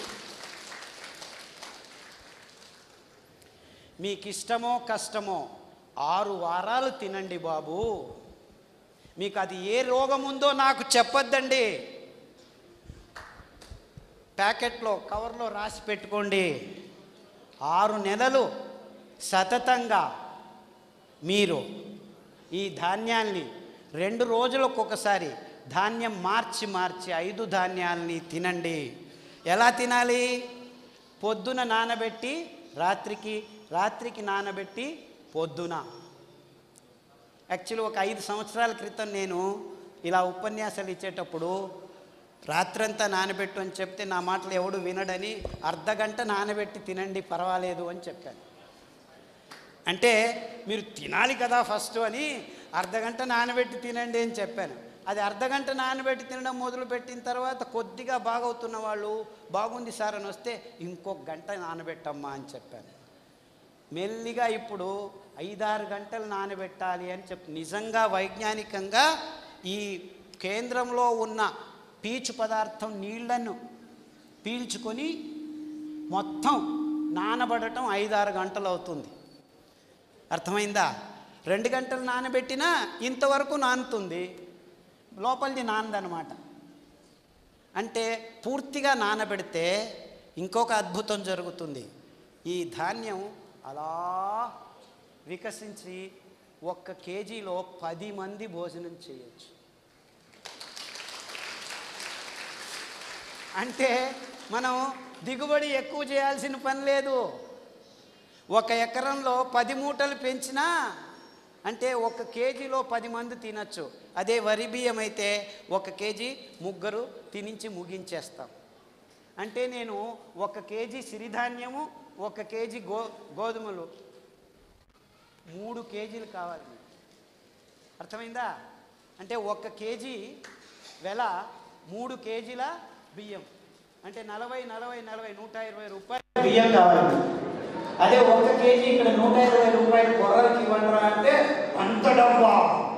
మీకు ఇష్టమో కష్టమో ఆరు వారాలు తినండి బాబు మీకు అది ఏ రోగం ఉందో నాకు చెప్పొద్దండి ప్యాకెట్లో కవర్లో రాసి పెట్టుకోండి ఆరు నెలలు సతతంగా మీరు ఈ ధాన్యాల్ని రెండు రోజులకు ఒకసారి ధాన్యం మార్చి మార్చి ఐదు ధాన్యాల్ని తినండి ఎలా తినాలి పొద్దున నానబెట్టి రాత్రికి రాత్రికి నానబెట్టి పొద్దున యాక్చువల్లీ ఒక ఐదు సంవత్సరాల క్రితం నేను ఇలా ఉపన్యాసాలు ఇచ్చేటప్పుడు రాత్రంతా నానబెట్టు అని చెప్తే నా మాటలు ఎవడు వినడని అర్ధ గంట నానబెట్టి తినండి పర్వాలేదు అని చెప్పాను అంటే మీరు తినాలి కదా ఫస్ట్ అని అర్ధ గంట నానబెట్టి తినండి అని చెప్పాను అది అర్ధ గంట నానబెట్టి తినడం మొదలుపెట్టిన తర్వాత కొద్దిగా బాగవుతున్న వాళ్ళు బాగుంది సార్ అని వస్తే ఇంకొక గంట నానబెట్టమ్మా అని చెప్పాను మెల్లిగా ఇప్పుడు ఐదారు గంటలు నానబెట్టాలి అని చెప్పి నిజంగా వైజ్ఞానికంగా ఈ కేంద్రంలో ఉన్న పీచు పదార్థం నీళ్లను పీల్చుకొని మొత్తం నానబడటం ఐదారు గంటలు అవుతుంది అర్థమైందా రెండు గంటలు నానబెట్టినా ఇంతవరకు నానుతుంది లోపలిది నానదనమాట అంటే పూర్తిగా నానబెడితే ఇంకొక అద్భుతం జరుగుతుంది ఈ ధాన్యం అలా వికసించి ఒక్క కేజీలో పది మంది భోజనం చేయొచ్చు అంటే మనం దిగుబడి ఎక్కువ చేయాల్సిన పని లేదు ఒక ఎకరంలో పది మూటలు పెంచినా అంటే ఒక కేజీలో పది మంది తినచ్చు అదే వరి బియ్యం అయితే ఒక కేజీ ముగ్గురు తినించి ముగించేస్తాం అంటే నేను ఒక కేజీ సిరిధాన్యము ఒక కేజీ గో గోధుమలు మూడు కేజీలు కావాలి మీకు. అర్థమైందా అంటే ఒక కేజీ వెల మూడు కేజీల బియ్యం అంటే నలభై నలభై నలభై నూట ఇరవై రూపాయలు బియ్యం కావాలి మీకు. అదే ఒక కేజీ ఇక్కడ నూట ఇరవై రూపాయలు కొర్రలకి ఇవ్వండిరా అంటే అంత డబ్బా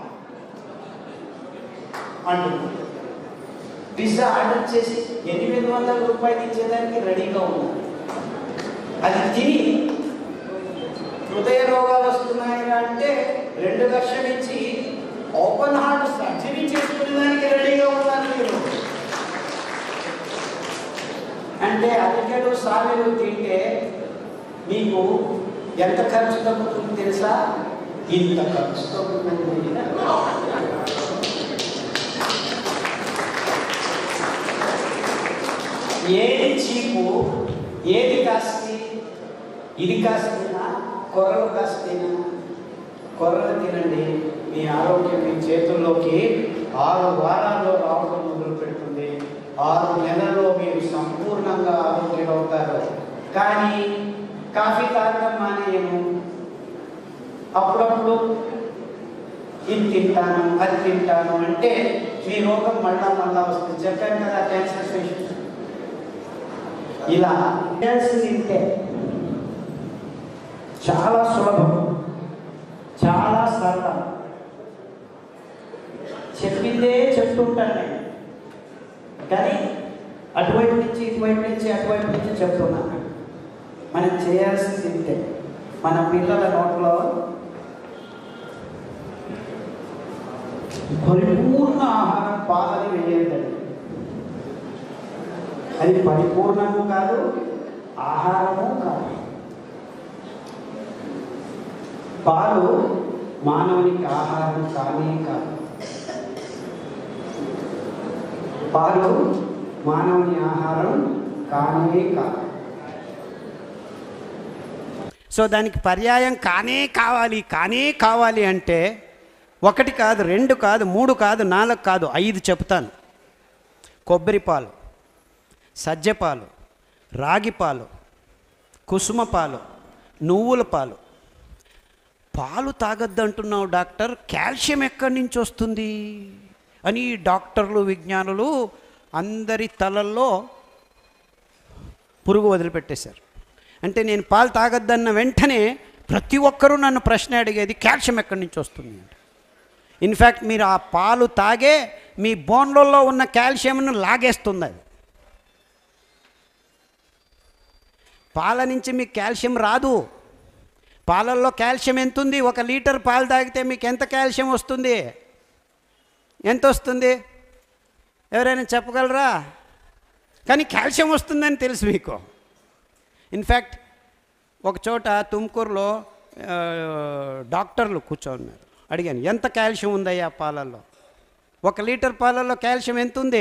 అంటుంది పిజ్జా ఆర్డర్ చేసి ఎనిమిది వందల రూపాయలు ఇచ్చేదానికి రెడీగా ఉంది అది తిని హృదయ రోగాలు వస్తున్నాయి అంటే రెండు లక్షలు ఇచ్చి ఓపెన్ హార్ట్ సర్జరీ చేసుకునేదానికి రెడీగా ఉన్నారు మీరు అంటే అరికెలు సామెలు తింటే మీకు ఎంత ఖర్చు తగ్గుతుంది తెలుసా ఇంత ఖర్చు తగ్గుతుంది ఏది చీపు ఏది కాస్తి ఇది కాస్తేనా కొర్రలు కాస్తేనా కొర్రలు తినండి మీ ఆరోగ్యం మీ చేతుల్లోకి ఆరు వారాల్లో రావడం మొదలు పెడుతుంది ఆరు నెలల్లో మీరు సంపూర్ణంగా ఆరోగ్యం అవుతారు కానీ కాఫీ తాగడం మానేయను అప్పుడప్పుడు ఇది తింటాను అది తింటాను అంటే మీ రోగం మళ్ళా మళ్ళా వస్తుంది చెప్పాను కదా క్యాన్సర్ పేషెంట్ ఇలా చేయాల్సింది ఇంతే చాలా సులభం చాలా సరళం చెప్పిందే చెప్తుంటాను నేను కానీ అటువైపు నుంచి ఇటువైపు నుంచి అటువైపు నుంచి చెప్తున్నాను మనం చేయాల్సింది ఇంతే మన పిల్లల నోట్లో పరిపూర్ణ ఆహారం పాలని వేయద్దండి అది పరిపూర్ణము కాదు ఆహారము కాదు పాలు మానవునికి ఆహారం కానే కాదు పాలు మానవుని ఆహారం కానే కాదు సో దానికి పర్యాయం కానే కావాలి కానే కావాలి అంటే ఒకటి కాదు రెండు కాదు మూడు కాదు నాలుగు కాదు ఐదు చెప్తాను కొబ్బరి పాలు సజ్జ పాలు రాగి పాలు కుసుమ పాలు నువ్వుల పాలు పాలు తాగొద్దు అంటున్నావు డాక్టర్ కాల్షియం ఎక్కడి నుంచి వస్తుంది అని డాక్టర్లు విజ్ఞానులు అందరి తలల్లో పురుగు వదిలిపెట్టేశారు అంటే నేను పాలు తాగొద్దన్న వెంటనే ప్రతి ఒక్కరూ నన్ను ప్రశ్న అడిగేది కాల్షియం ఎక్కడి నుంచి వస్తుంది అంటే ఇన్ఫ్యాక్ట్ మీరు ఆ పాలు తాగే మీ బోన్లలో ఉన్న కాల్షియంను లాగేస్తుంది అది పాల నుంచి మీకు కాల్షియం రాదు పాలల్లో కాల్షియం ఎంత ఉంది ఒక లీటర్ పాలు తాగితే మీకు ఎంత కాల్షియం వస్తుంది ఎంత వస్తుంది ఎవరైనా చెప్పగలరా కానీ కాల్షియం వస్తుందని తెలుసు మీకు ఇన్ఫ్యాక్ట్ ఒక చోట తుమ్కూరులో ఆ, డాక్టర్లు కూర్చోన్నారు అడిగాను ఎంత కాల్షియం ఉందయ్యా పాలల్లో ఒక లీటర్ పాలల్లో కాల్షియం ఎంత ఉంది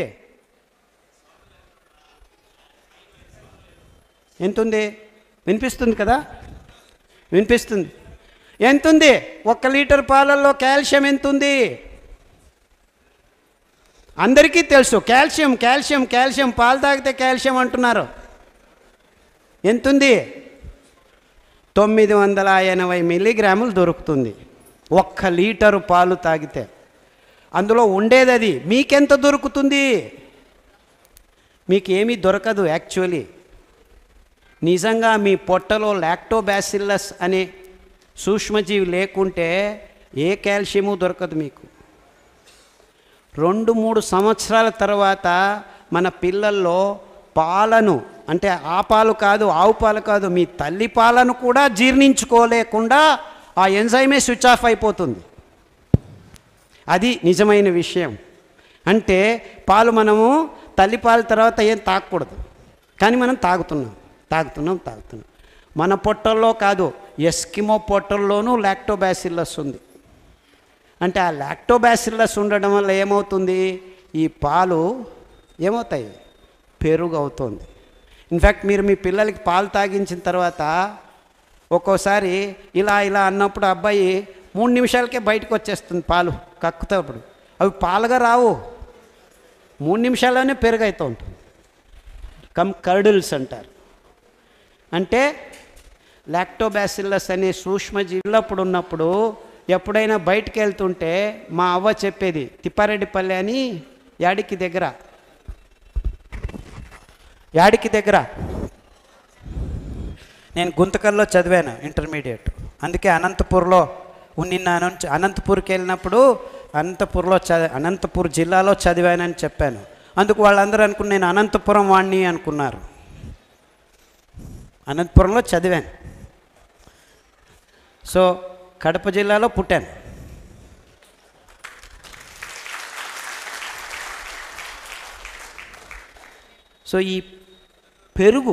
ఎంత ఉంది వినిపిస్తుంది కదా వినిపిస్తుంది ఎంత ఉంది ఒక్క లీటర్ పాలల్లో కాల్షియం ఎంత ఉంది అందరికీ తెలుసు కాల్షియం కాల్షియం కాల్షియం పాలు తాగితే కాల్షియం అంటున్నారు ఎంతుంది తొమ్మిది వందల ఎనభై మిల్లీగ్రాములు దొరుకుతుంది ఒక్క లీటరు పాలు తాగితే అందులో ఉండేది అది మీకెంత దొరుకుతుంది మీకు ఏమీ దొరకదు యాక్చువల్లీ నిజంగా మీ పొట్టలో లాక్టోబాసిల్లస్ అనే సూక్ష్మజీవి లేకుంటే ఏ కాల్షియము దొరకదు మీకు రెండు మూడు సంవత్సరాల తర్వాత మన పిల్లల్లో పాలను అంటే ఆ పాలు కాదు ఆవు పాలు కాదు మీ తల్లి పాలను కూడా జీర్ణించుకోలేకుండా ఆ ఎంజైమే స్విచ్ ఆఫ్ అయిపోతుంది అది నిజమైన విషయం అంటే పాలు మనము తల్లి పాల తర్వాత ఏం తాగకూడదు కానీ మనం తాగుతున్నాం తాగుతున్నాం తాగుతున్నాం మన పొట్టల్లో కాదు ఎస్కిమో పొట్టల్లోనూ లాక్టోబాసిల్లస్ ఉంది అంటే ఆ లాక్టోబాసిల్లస్ ఉండడం వల్ల ఏమవుతుంది ఈ పాలు ఏమవుతాయి పెరుగు అవుతుంది ఇన్ఫ్యాక్ట్ మీరు మీ పిల్లలకి పాలు తాగించిన తర్వాత ఒక్కోసారి ఇలా ఇలా అన్నప్పుడు అబ్బాయి మూడు నిమిషాలకే బయటకు వచ్చేస్తుంది పాలు కక్కుతప్పుడు అవి పాలుగా రావు మూడు నిమిషాల్లోనే పెరుగు అవుతూ ఉంటుంది కమ్ కర్డిల్స్ అంటారు అంటే లాక్టోబాసిల్లస్ అనే సూక్ష్మజీవులు అప్పుడు ఉన్నప్పుడు ఎప్పుడైనా బయటికి వెళ్తుంటే మా అవ్వ చెప్పేది తిప్పారెడ్డిపల్లి అని యాడికి దగ్గర యాడికి దగ్గర నేను గుంతకల్లో చదివాను ఇంటర్మీడియట్ అందుకే అనంతపూర్లో ఉన్నిన్నాను అనంతపూర్కి వెళ్ళినప్పుడు అనంతపూర్లో చది అనంతపూర్ జిల్లాలో చదివానని చెప్పాను అందుకు వాళ్ళందరూ అనుకుని నేను అనంతపురం వాణ్ణి అనుకున్నారు అనంతపురంలో చదివాను సో కడప జిల్లాలో పుట్టాను సో ఈ పెరుగు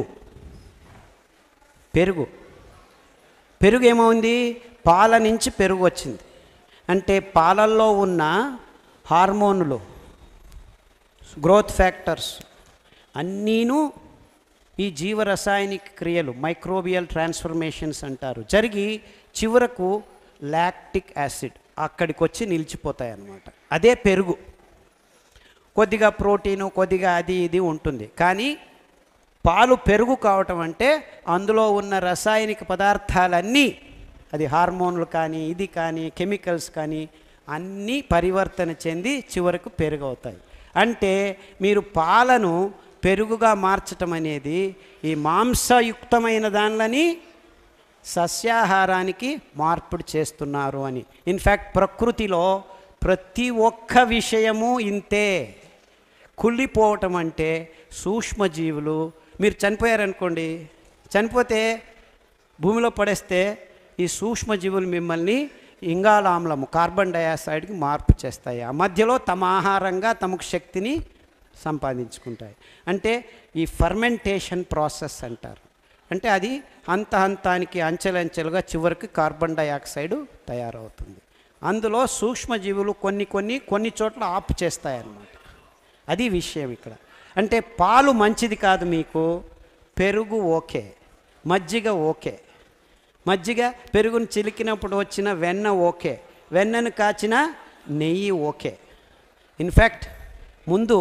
పెరుగు పెరుగు ఏమవుంది పాల నుంచి పెరుగు వచ్చింది అంటే పాలల్లో ఉన్న హార్మోనులు గ్రోత్ ఫ్యాక్టర్స్ అన్నీను ఈ జీవరసాయనిక క్రియలు మైక్రోబియల్ ట్రాన్స్ఫర్మేషన్స్ అంటారు జరిగి చివరకు లాక్టిక్ యాసిడ్ అక్కడికి వచ్చి నిలిచిపోతాయి అన్నమాట అదే పెరుగు కొద్దిగా ప్రోటీను కొద్దిగా అది ఇది ఉంటుంది కానీ పాలు పెరుగు కావటం అంటే అందులో ఉన్న రసాయనిక పదార్థాలన్నీ అది హార్మోన్లు కానీ ఇది కానీ కెమికల్స్ కానీ అన్నీ పరివర్తన చెంది చివరకు పెరుగు అవుతాయి అంటే మీరు పాలను పెరుగుగా మార్చటం అనేది ఈ మాంసయుక్తమైన దానిలని సస్యాహారానికి మార్పిడి చేస్తున్నారు అని ఇన్ఫ్యాక్ట్ ప్రకృతిలో ప్రతి ఒక్క విషయము ఇంతే కుళ్ళిపోవటం అంటే సూక్ష్మజీవులు మీరు చనిపోయారనుకోండి చనిపోతే భూమిలో పడేస్తే ఈ సూక్ష్మజీవులు మిమ్మల్ని ఇంగాలామ్లము కార్బన్ డయాక్సైడ్కి మార్పు చేస్తాయి ఆ మధ్యలో తమ ఆహారంగా తమకు శక్తిని సంపాదించుకుంటాయి అంటే ఈ ఫర్మెంటేషన్ ప్రాసెస్ అంటారు అంటే అది హంత హంతానికి అంచెలంచెలుగా చివరికి కార్బన్ డయాక్సైడ్ తయారవుతుంది అందులో సూక్ష్మజీవులు కొన్ని కొన్ని కొన్ని చోట్ల ఆపు చేస్తాయి అన్నమాట అది విషయం ఇక్కడ అంటే పాలు మంచిది కాదు మీకు పెరుగు ఓకే మజ్జిగ ఓకే మజ్జిగ పెరుగును చిలికినప్పుడు వచ్చిన వెన్న ఓకే వెన్నను కాచిన నెయ్యి ఓకే ఇన్ఫ్యాక్ట్ ముందు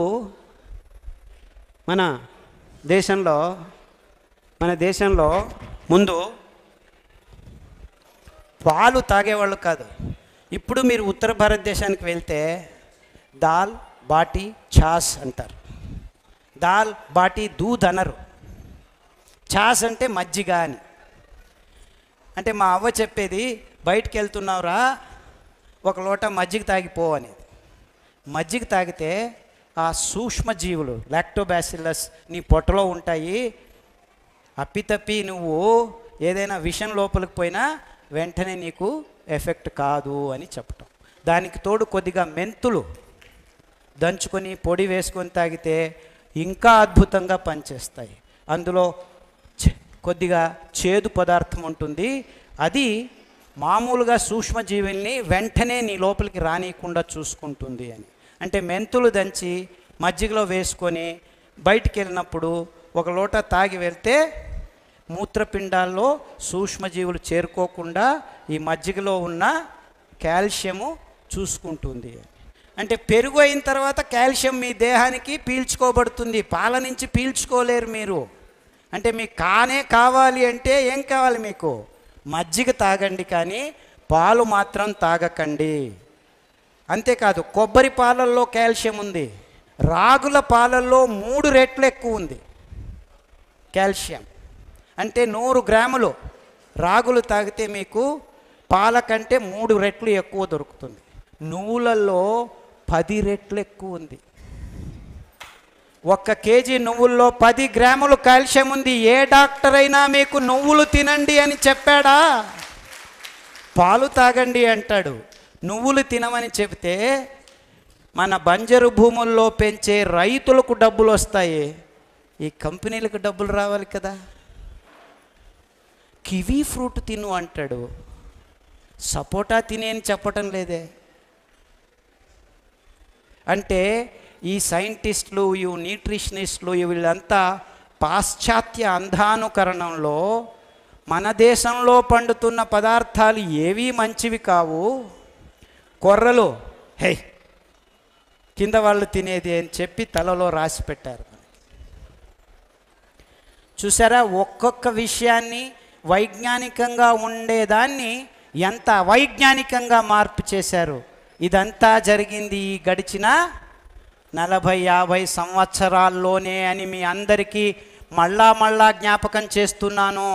మన దేశంలో మన దేశంలో ముందు పాలు తాగేవాళ్ళు కాదు ఇప్పుడు మీరు ఉత్తర భారతదేశానికి వెళ్తే దాల్ బాటి ఛాస్ అంటారు దాల్ బాటి దూద్ అనరు ఛాస్ అంటే మజ్జిగ అని అంటే మా అవ్వ చెప్పేది బయటికి వెళ్తున్నావురా ఒక లోట మజ్జిగ తాగిపో అనేది మజ్జిగ తాగితే ఆ సూక్ష్మజీవులు లాక్టోబాసిల్లస్ నీ పొట్టలో ఉంటాయి అప్పితప్పి నువ్వు ఏదైనా విషం లోపలికి పోయినా వెంటనే నీకు ఎఫెక్ట్ కాదు అని చెప్పటం దానికి తోడు కొద్దిగా మెంతులు దంచుకొని పొడి వేసుకొని తాగితే ఇంకా అద్భుతంగా పనిచేస్తాయి అందులో చ- కొద్దిగా చేదు పదార్థం ఉంటుంది అది మామూలుగా సూక్ష్మజీవుల్ని వెంటనే నీ లోపలికి రానియకుండా చూసుకుంటుంది అని అంటే మెంతులు దంచి మజ్జిగలో వేసుకొని బయటికి వెళ్ళినప్పుడు ఒక లోట తాగి వెళ్తే మూత్రపిండాల్లో సూక్ష్మజీవులు చేరుకోకుండా ఈ మజ్జిగలో ఉన్న కాల్షియము చూసుకుంటుంది అంటే పెరుగు అయిన తర్వాత కాల్షియం మీ దేహానికి పీల్చుకోబడుతుంది పాల నుంచి పీల్చుకోలేరు మీరు అంటే మీకు కానే కావాలి అంటే ఏం కావాలి మీకు మజ్జిగ తాగండి కానీ పాలు మాత్రం తాగకండి అంతేకాదు కొబ్బరి పాలల్లో కాల్షియం ఉంది రాగుల పాలల్లో మూడు రెట్లు ఎక్కువ ఉంది కాల్షియం అంటే నూరు గ్రాములు రాగులు తాగితే మీకు పాల కంటే మూడు రెట్లు ఎక్కువ దొరుకుతుంది నువ్వులలో పది రెట్లు ఎక్కువ ఉంది ఒక్క కేజీ నువ్వుల్లో పది గ్రాములు కాల్షియం ఉంది ఏ డాక్టర్ అయినా మీకు నువ్వులు తినండి అని చెప్పాడా పాలు తాగండి అంటాడు నువ్వులు తినమని చెబితే మన బంజరు భూముల్లో పెంచే రైతులకు డబ్బులు వస్తాయి ఈ కంపెనీలకు డబ్బులు రావాలి కదా కివీ ఫ్రూట్ తిను అంటాడు సపోటా తిని అని చెప్పటం లేదే అంటే ఈ సైంటిస్టులు ఈ న్యూట్రిషనిస్టులు వీళ్ళంతా పాశ్చాత్య అంధానుకరణంలో మన దేశంలో పండుతున్న పదార్థాలు ఏవీ మంచివి కావు కొర్రలు హే కింద వాళ్ళు తినేది అని చెప్పి తలలో రాసి పెట్టారు చూసారా ఒక్కొక్క విషయాన్ని వైజ్ఞానికంగా ఉండేదాన్ని ఎంత వైజ్ఞానికంగా మార్పు చేశారు ఇదంతా జరిగింది ఈ గడిచిన నలభై యాభై సంవత్సరాల్లోనే అని మీ అందరికీ మళ్ళా మళ్ళా జ్ఞాపకం చేస్తున్నాను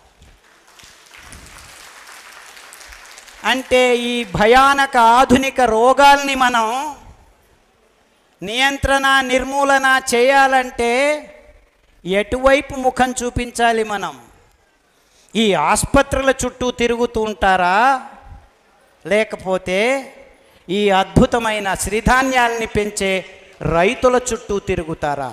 అంటే ఈ భయానక ఆధునిక రోగాల్ని మనం నియంత్రణ నిర్మూలన చేయాలంటే ఎటువైపు ముఖం చూపించాలి మనం ఈ ఆసుపత్రుల చుట్టూ తిరుగుతూ ఉంటారా లేకపోతే ఈ అద్భుతమైన సిరిధాన్యాల్ని పెంచే రైతుల చుట్టూ తిరుగుతారా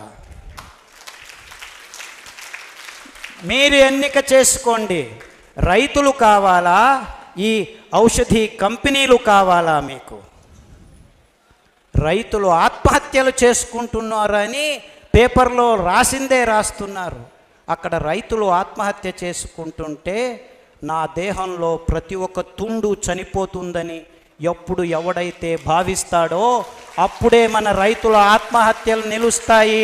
మీరు ఎన్నిక చేసుకోండి రైతులు కావాలా ఈ ఔషధి కంపెనీలు కావాలా మీకు రైతులు ఆత్మహత్యలు చేసుకుంటున్నారని పేపర్లో రాసిందే రాస్తున్నారు అక్కడ రైతులు ఆత్మహత్య చేసుకుంటుంటే నా దేహంలో ప్రతి ఒక్క తుండు చనిపోతుందని ఎప్పుడు ఎవడైతే భావిస్తాడో అప్పుడే మన రైతుల ఆత్మహత్యలు నిలుస్తాయి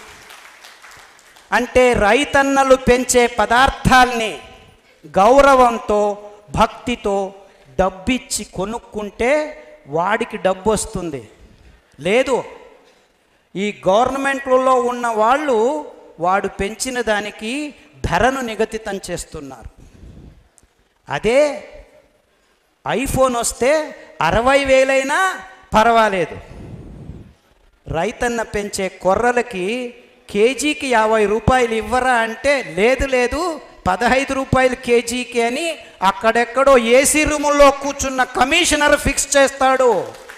అంటే రైతన్నలు పెంచే పదార్థాల్ని గౌరవంతో భక్తితో డబ్బిచ్చి కొనుక్కుంటే వాడికి డబ్బు వస్తుంది లేదు ఈ గవర్నమెంట్లలో ఉన్న వాళ్ళు వాడు పెంచిన దానికి ధరను నిగదితం చేస్తున్నారు అదే ఐఫోన్ వస్తే అరవై వేలైనా పర్వాలేదు రైతన్న పెంచే కొర్రలకి కేజీకి యాభై రూపాయలు ఇవ్వరా అంటే లేదు లేదు పదహైదు రూపాయలు కేజీకి అని అక్కడెక్కడో ఏసీ రూముల్లో కూర్చున్న కమిషనర్ ఫిక్స్ చేస్తాడు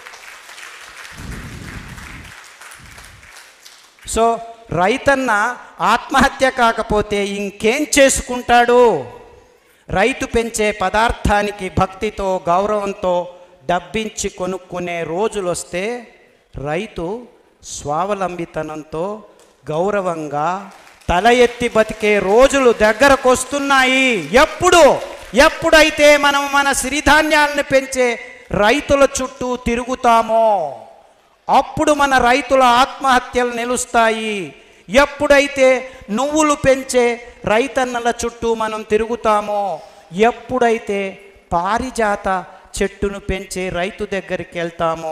సో రైతన్న ఆత్మహత్య కాకపోతే ఇంకేం చేసుకుంటాడు రైతు పెంచే పదార్థానికి భక్తితో గౌరవంతో డబ్బించి కొనుక్కునే రోజులు వస్తే రైతు స్వావలంబితనంతో గౌరవంగా తల ఎత్తి బతికే రోజులు దగ్గరకు వస్తున్నాయి ఎప్పుడు ఎప్పుడైతే మనం మన సిరిధాన్యాలను పెంచే రైతుల చుట్టూ తిరుగుతామో అప్పుడు మన రైతుల ఆత్మహత్యలు నిలుస్తాయి ఎప్పుడైతే నువ్వులు పెంచే రైతన్నల చుట్టూ మనం తిరుగుతామో ఎప్పుడైతే పారిజాత చెట్టును పెంచే రైతు దగ్గరికి వెళ్తామో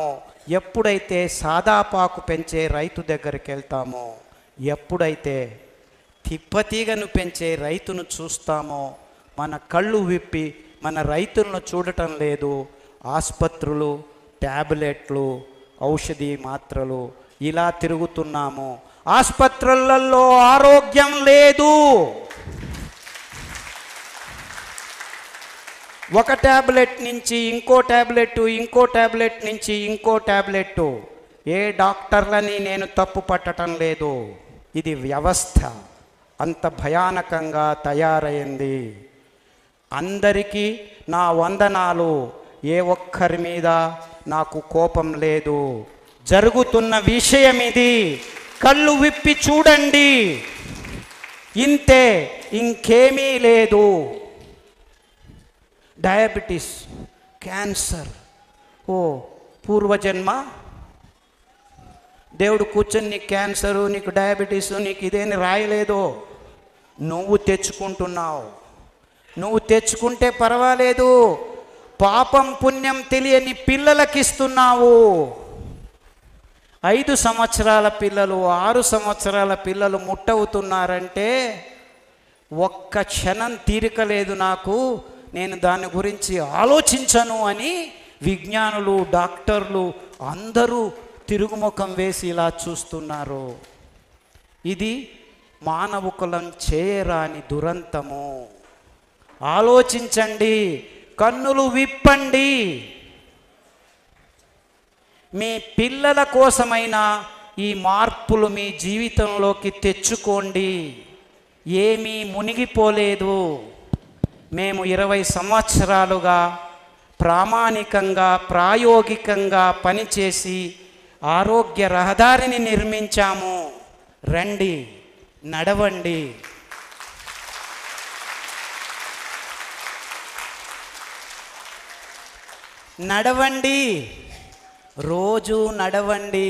ఎప్పుడైతే సాదాపాకు పెంచే రైతు దగ్గరికి వెళ్తామో ఎప్పుడైతే తిప్పతీగను పెంచే రైతును చూస్తామో మన కళ్ళు విప్పి మన రైతులను చూడటం లేదు ఆసుపత్రులు ట్యాబ్లెట్లు ఔషధి మాత్రలు ఇలా తిరుగుతున్నాము ఆసుపత్రులలో ఆరోగ్యం లేదు ఒక ట్యాబ్లెట్ నుంచి ఇంకో ట్యాబ్లెట్ ఇంకో ట్యాబ్లెట్ నుంచి ఇంకో ట్యాబ్లెట్ ఏ డాక్టర్లని నేను తప్పు పట్టడం లేదు ఇది వ్యవస్థ అంత భయానకంగా తయారైంది అందరికీ నా వందనాలు ఏ ఒక్కరి మీద నాకు కోపం లేదు జరుగుతున్న విషయం ఇది కళ్ళు విప్పి చూడండి ఇంతే ఇంకేమీ లేదు డయాబెటీస్ క్యాన్సర్ ఓ పూర్వజన్మ దేవుడు కూర్చొని నీకు క్యాన్సరు నీకు డయాబెటీస్ నీకు ఇదేని రాయలేదు నువ్వు తెచ్చుకుంటున్నావు నువ్వు తెచ్చుకుంటే పర్వాలేదు పాపం పుణ్యం తెలియని పిల్లలకి ఇస్తున్నావు ఐదు సంవత్సరాల పిల్లలు ఆరు సంవత్సరాల పిల్లలు ముట్టవుతున్నారంటే ఒక్క క్షణం తీరిక లేదు నాకు నేను దాని గురించి ఆలోచించను అని విజ్ఞానులు డాక్టర్లు అందరూ తిరుగుముఖం వేసి ఇలా చూస్తున్నారు ఇది మానవుకులం చేయరాని దురంతము ఆలోచించండి కన్నులు విప్పండి మీ పిల్లల కోసమైనా ఈ మార్పులు మీ జీవితంలోకి తెచ్చుకోండి ఏమీ మునిగిపోలేదు మేము ఇరవై సంవత్సరాలుగా ప్రామాణికంగా ప్రాయోగికంగా పనిచేసి ఆరోగ్య రహదారిని నిర్మించాము రండి నడవండి నడవండి రోజు నడవండి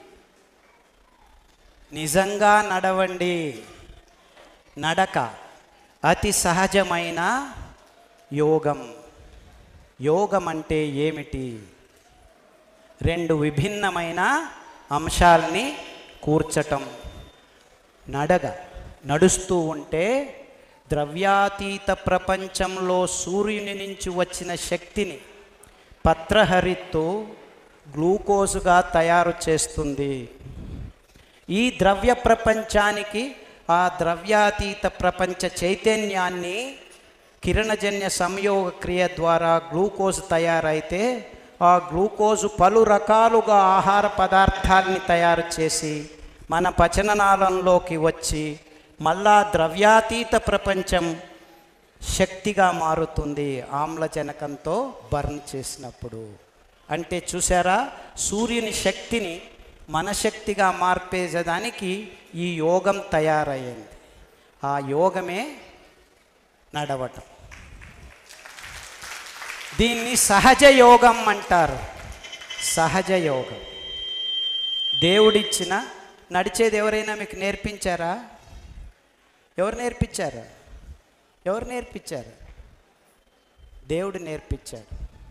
నిజంగా నడవండి నడక అతి సహజమైన యోగం యోగం అంటే ఏమిటి రెండు విభిన్నమైన అంశాలని కూర్చటం నడగ నడుస్తూ ఉంటే ద్రవ్యాతీత ప్రపంచంలో సూర్యుని నుంచి వచ్చిన శక్తిని పత్రహరిత్తు గ్లూకోజుగా తయారు చేస్తుంది ఈ ద్రవ్య ప్రపంచానికి ఆ ద్రవ్యాతీత ప్రపంచ చైతన్యాన్ని కిరణజన్య సంయోగ క్రియ ద్వారా గ్లూకోజ్ తయారైతే ఆ గ్లూకోజు పలు రకాలుగా ఆహార పదార్థాలని తయారు చేసి మన పచననాళంలోకి వచ్చి మళ్ళా ద్రవ్యాతీత ప్రపంచం శక్తిగా మారుతుంది ఆమ్లజనకంతో బర్న్ చేసినప్పుడు అంటే చూసారా సూర్యుని శక్తిని మన శక్తిగా మార్పేసేదానికి ఈ యోగం తయారయ్యింది ఆ యోగమే నడవటం దీన్ని సహజ యోగం అంటారు సహజ యోగం దేవుడిచ్చిన నడిచేది ఎవరైనా మీకు నేర్పించారా ఎవరు నేర్పించారు ఎవరు నేర్పించారు దేవుడు నేర్పించాడు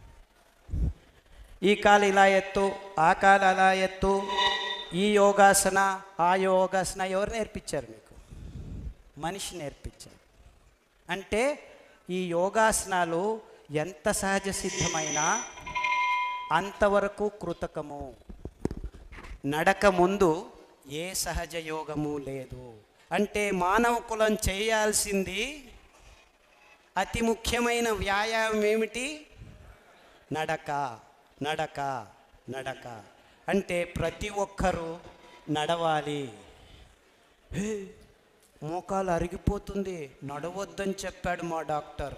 ఈ కాలు ఇలా ఎత్తు ఆ కాలు అలా ఎత్తు ఈ యోగాసన ఆ యోగాసన ఎవరు నేర్పించారు మీకు మనిషి నేర్పించారు అంటే ఈ యోగాసనాలు ఎంత సహజ సిద్ధమైనా అంతవరకు కృతకము నడక ముందు ఏ సహజ యోగము లేదు అంటే మానవ కులం చేయాల్సింది అతి ముఖ్యమైన వ్యాయామం ఏమిటి నడక నడక నడక అంటే ప్రతి ఒక్కరూ నడవాలి హే మోకాలు అరిగిపోతుంది నడవద్దని చెప్పాడు మా డాక్టర్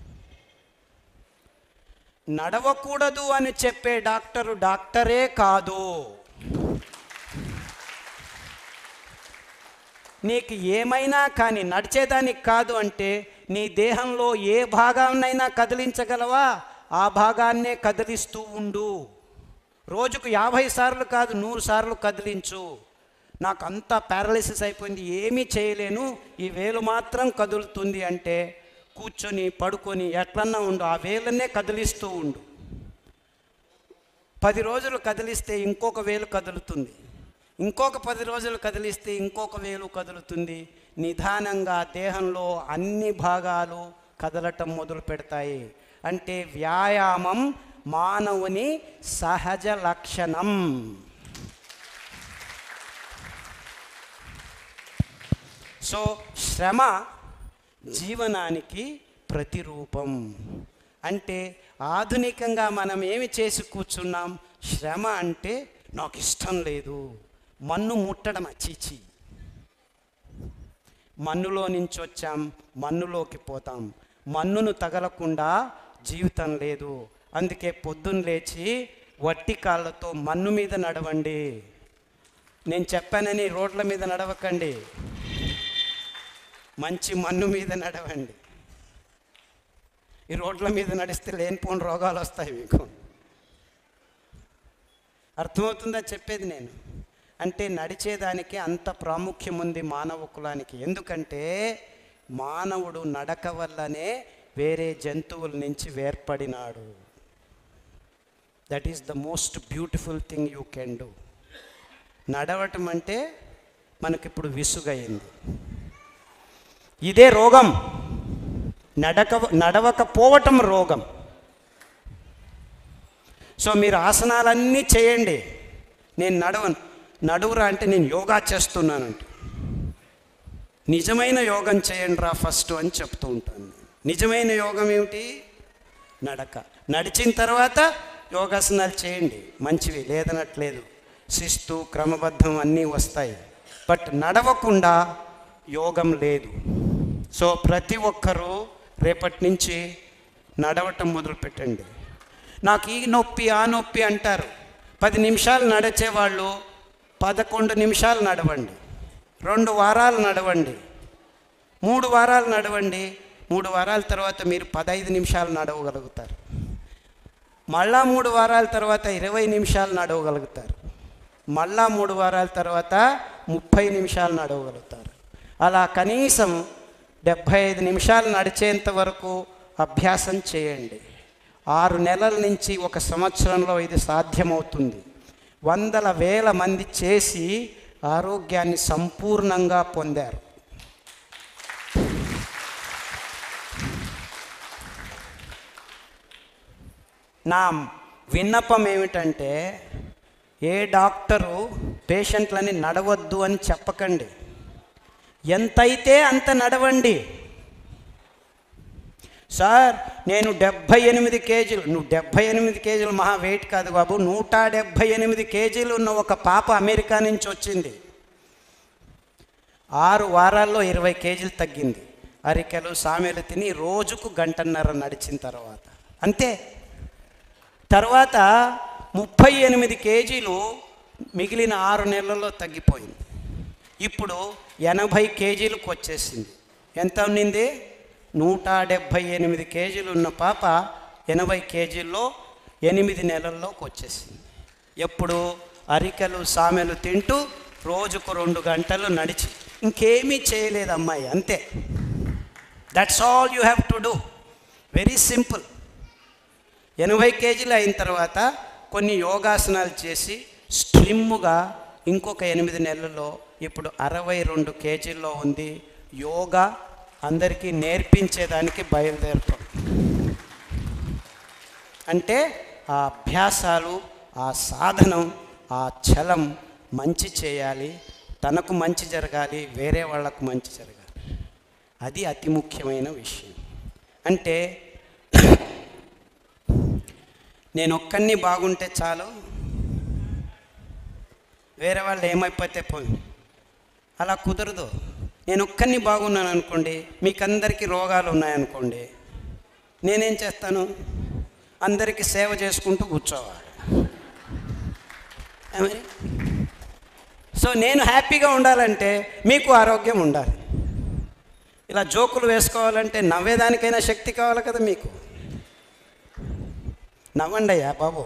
నడవకూడదు అని చెప్పే డాక్టరు డాక్టరే కాదు నీకు ఏమైనా కానీ నడిచేదానికి కాదు అంటే నీ దేహంలో ఏ భాగాన్నైనా కదిలించగలవా ఆ భాగాన్నే కదిలిస్తూ ఉండు రోజుకు యాభై సార్లు కాదు నూరు సార్లు కదిలించు నాకు అంతా పారాలిసిస్ అయిపోయింది ఏమీ చేయలేను ఈ వేలు మాత్రం కదులుతుంది అంటే కూర్చొని పడుకొని ఎట్లన్నా ఉండు ఆ వేలనే కదిలిస్తూ ఉండు పది రోజులు కదిలిస్తే ఇంకొక వేలు కదులుతుంది ఇంకొక పది రోజులు కదిలిస్తే ఇంకొక వేలు కదులుతుంది నిదానంగా దేహంలో అన్ని భాగాలు కదలటం మొదలు పెడతాయి అంటే వ్యాయామం మానవుని సహజ లక్షణం సో శ్రమ జీవనానికి ప్రతిరూపం అంటే ఆధునికంగా మనం ఏమి చేసి కూర్చున్నాం శ్రమ అంటే నాకు ఇష్టం లేదు మన్ను ముట్టడం చీచి మన్నులో నుంచి వచ్చాం మన్నులోకి పోతాం మన్నును తగలకుండా జీవితం లేదు అందుకే పొద్దున్న లేచి వట్టి కాళ్ళతో మన్ను మీద నడవండి నేను చెప్పానని రోడ్ల మీద నడవకండి మంచి మన్ను మీద నడవండి ఈ రోడ్ల మీద నడిస్తే లేనిపోని రోగాలు వస్తాయి మీకు అర్థమవుతుందా చెప్పేది నేను అంటే నడిచేదానికి అంత ప్రాముఖ్యం ఉంది మానవ కులానికి ఎందుకంటే మానవుడు నడక వల్లనే వేరే జంతువుల నుంచి వేర్పడినాడు that is the most beautiful thing you can do నడవటం అంటే మనకిప్పుడు విసుగయింది ఇదే రోగం నడక నడవకపోవటం రోగం సో మీరు ఆసనాలన్నీ చేయండి నేను నడవను నడువురా అంటే నేను యోగా చేస్తున్నానంట నిజమైన యోగం చేయండి రా ఫస్ట్ అని చెప్తూ ఉంటాను నేను. నిజమైన యోగం ఏమిటి నడక నడిచిన తర్వాత యోగాసనాలు చేయండి మంచివి లేదనట్లేదు శిస్తు క్రమబద్ధం అన్నీ వస్తాయి బట్ నడవకుండా యోగం లేదు సో ప్రతి ఒక్కరూ రేపటి నుంచి నడవటం మొదలు పెట్టండి నాకు ఈ నొప్పి ఆ నొప్పి అంటారు పది నిమిషాలు నడిచేవాళ్ళు పదకొండు నిమిషాలు నడవండి రెండు వారాలు నడవండి మూడు వారాలు నడవండి మూడు వారాల తర్వాత మీరు పదహైదు నిమిషాలు నడవగలుగుతారు మళ్ళా మూడు వారాల తర్వాత ఇరవై నిమిషాలు నడవగలుగుతారు మళ్ళా మూడు వారాల తర్వాత ముప్పై నిమిషాలు నడవగలుగుతారు అలా కనీసం డెబ్భై ఐదు నిమిషాలు నడిచేంత వరకు అభ్యాసం చేయండి ఆరు నెలల నుంచి ఒక సంవత్సరంలో ఇది సాధ్యమవుతుంది వందల వేల మంది చేసి ఆరోగ్యాన్ని సంపూర్ణంగా పొందారు నా విన్నపం ఏమిటంటే ఏ డాక్టరు పేషెంట్లని నడవద్దు అని చెప్పకండి ఎంతైతే అంత నడవండి సార్ నేను డెబ్భై ఎనిమిది కేజీలు నువ్వు డెబ్భై ఎనిమిది కేజీలు మహా వెయిట్ కాదు బాబు నూట డెబ్భై ఎనిమిది కేజీలు ఉన్న ఒక పాప అమెరికా నుంచి వచ్చింది ఆరు వారాల్లో ఇరవై కేజీలు తగ్గింది అరికెలు సామెలు తిని రోజుకు గంటన్నర నడిచిన తర్వాత అంతే తర్వాత ముప్పై ఎనిమిది కేజీలు మిగిలిన ఆరు నెలల్లో తగ్గిపోయింది ఇప్పుడు ఎనభై కేజీలకు వచ్చేసింది ఎంత ఉన్నింది నూట డెబ్భై ఎనిమిది కేజీలు ఉన్న పాప ఎనభై కేజీల్లో ఎనిమిది నెలల్లోకి వచ్చేసింది ఎప్పుడు అరికెలు సామెలు తింటూ రోజుకు రెండు గంటలు నడిచి ఇంకేమీ చేయలేదు అమ్మాయి అంతే that's all you have to do very simple ఎనభై కేజీలు అయిన తర్వాత కొన్ని యోగాసనాలు చేసి స్ట్రిమ్ముగా ఇంకొక ఎనిమిది నెలల్లో ఇప్పుడు అరవై రెండు కేజీల్లో ఉంది యోగా అందరికీ నేర్పించేదానికి బయలుదేరుతాం అంటే ఆ అభ్యాసాలు ఆ సాధనం ఆ చలం మంచి చేయాలి తనకు మంచి జరగాలి వేరే వాళ్ళకు మంచి జరగాలి అది అతి ముఖ్యమైన విషయం అంటే నేను ఒక్కడిని బాగుంటే చాలు వేరే వాళ్ళు ఏమైపోతే పోయి అలా కుదరదు నేను ఒక్కడిని బాగున్నాను అనుకోండి మీకు అందరికీ రోగాలు ఉన్నాయనుకోండి నేనేం చేస్తాను అందరికీ సేవ చేసుకుంటూ కూర్చోవాలి ఏ మరి సో నేను హ్యాపీగా ఉండాలంటే మీకు ఆరోగ్యం ఉండాలి ఇలా జోకులు వేసుకోవాలంటే నవ్వేదానికైనా శక్తి కావాలి కదా మీకు నవ్వండి అయ్యా బాబు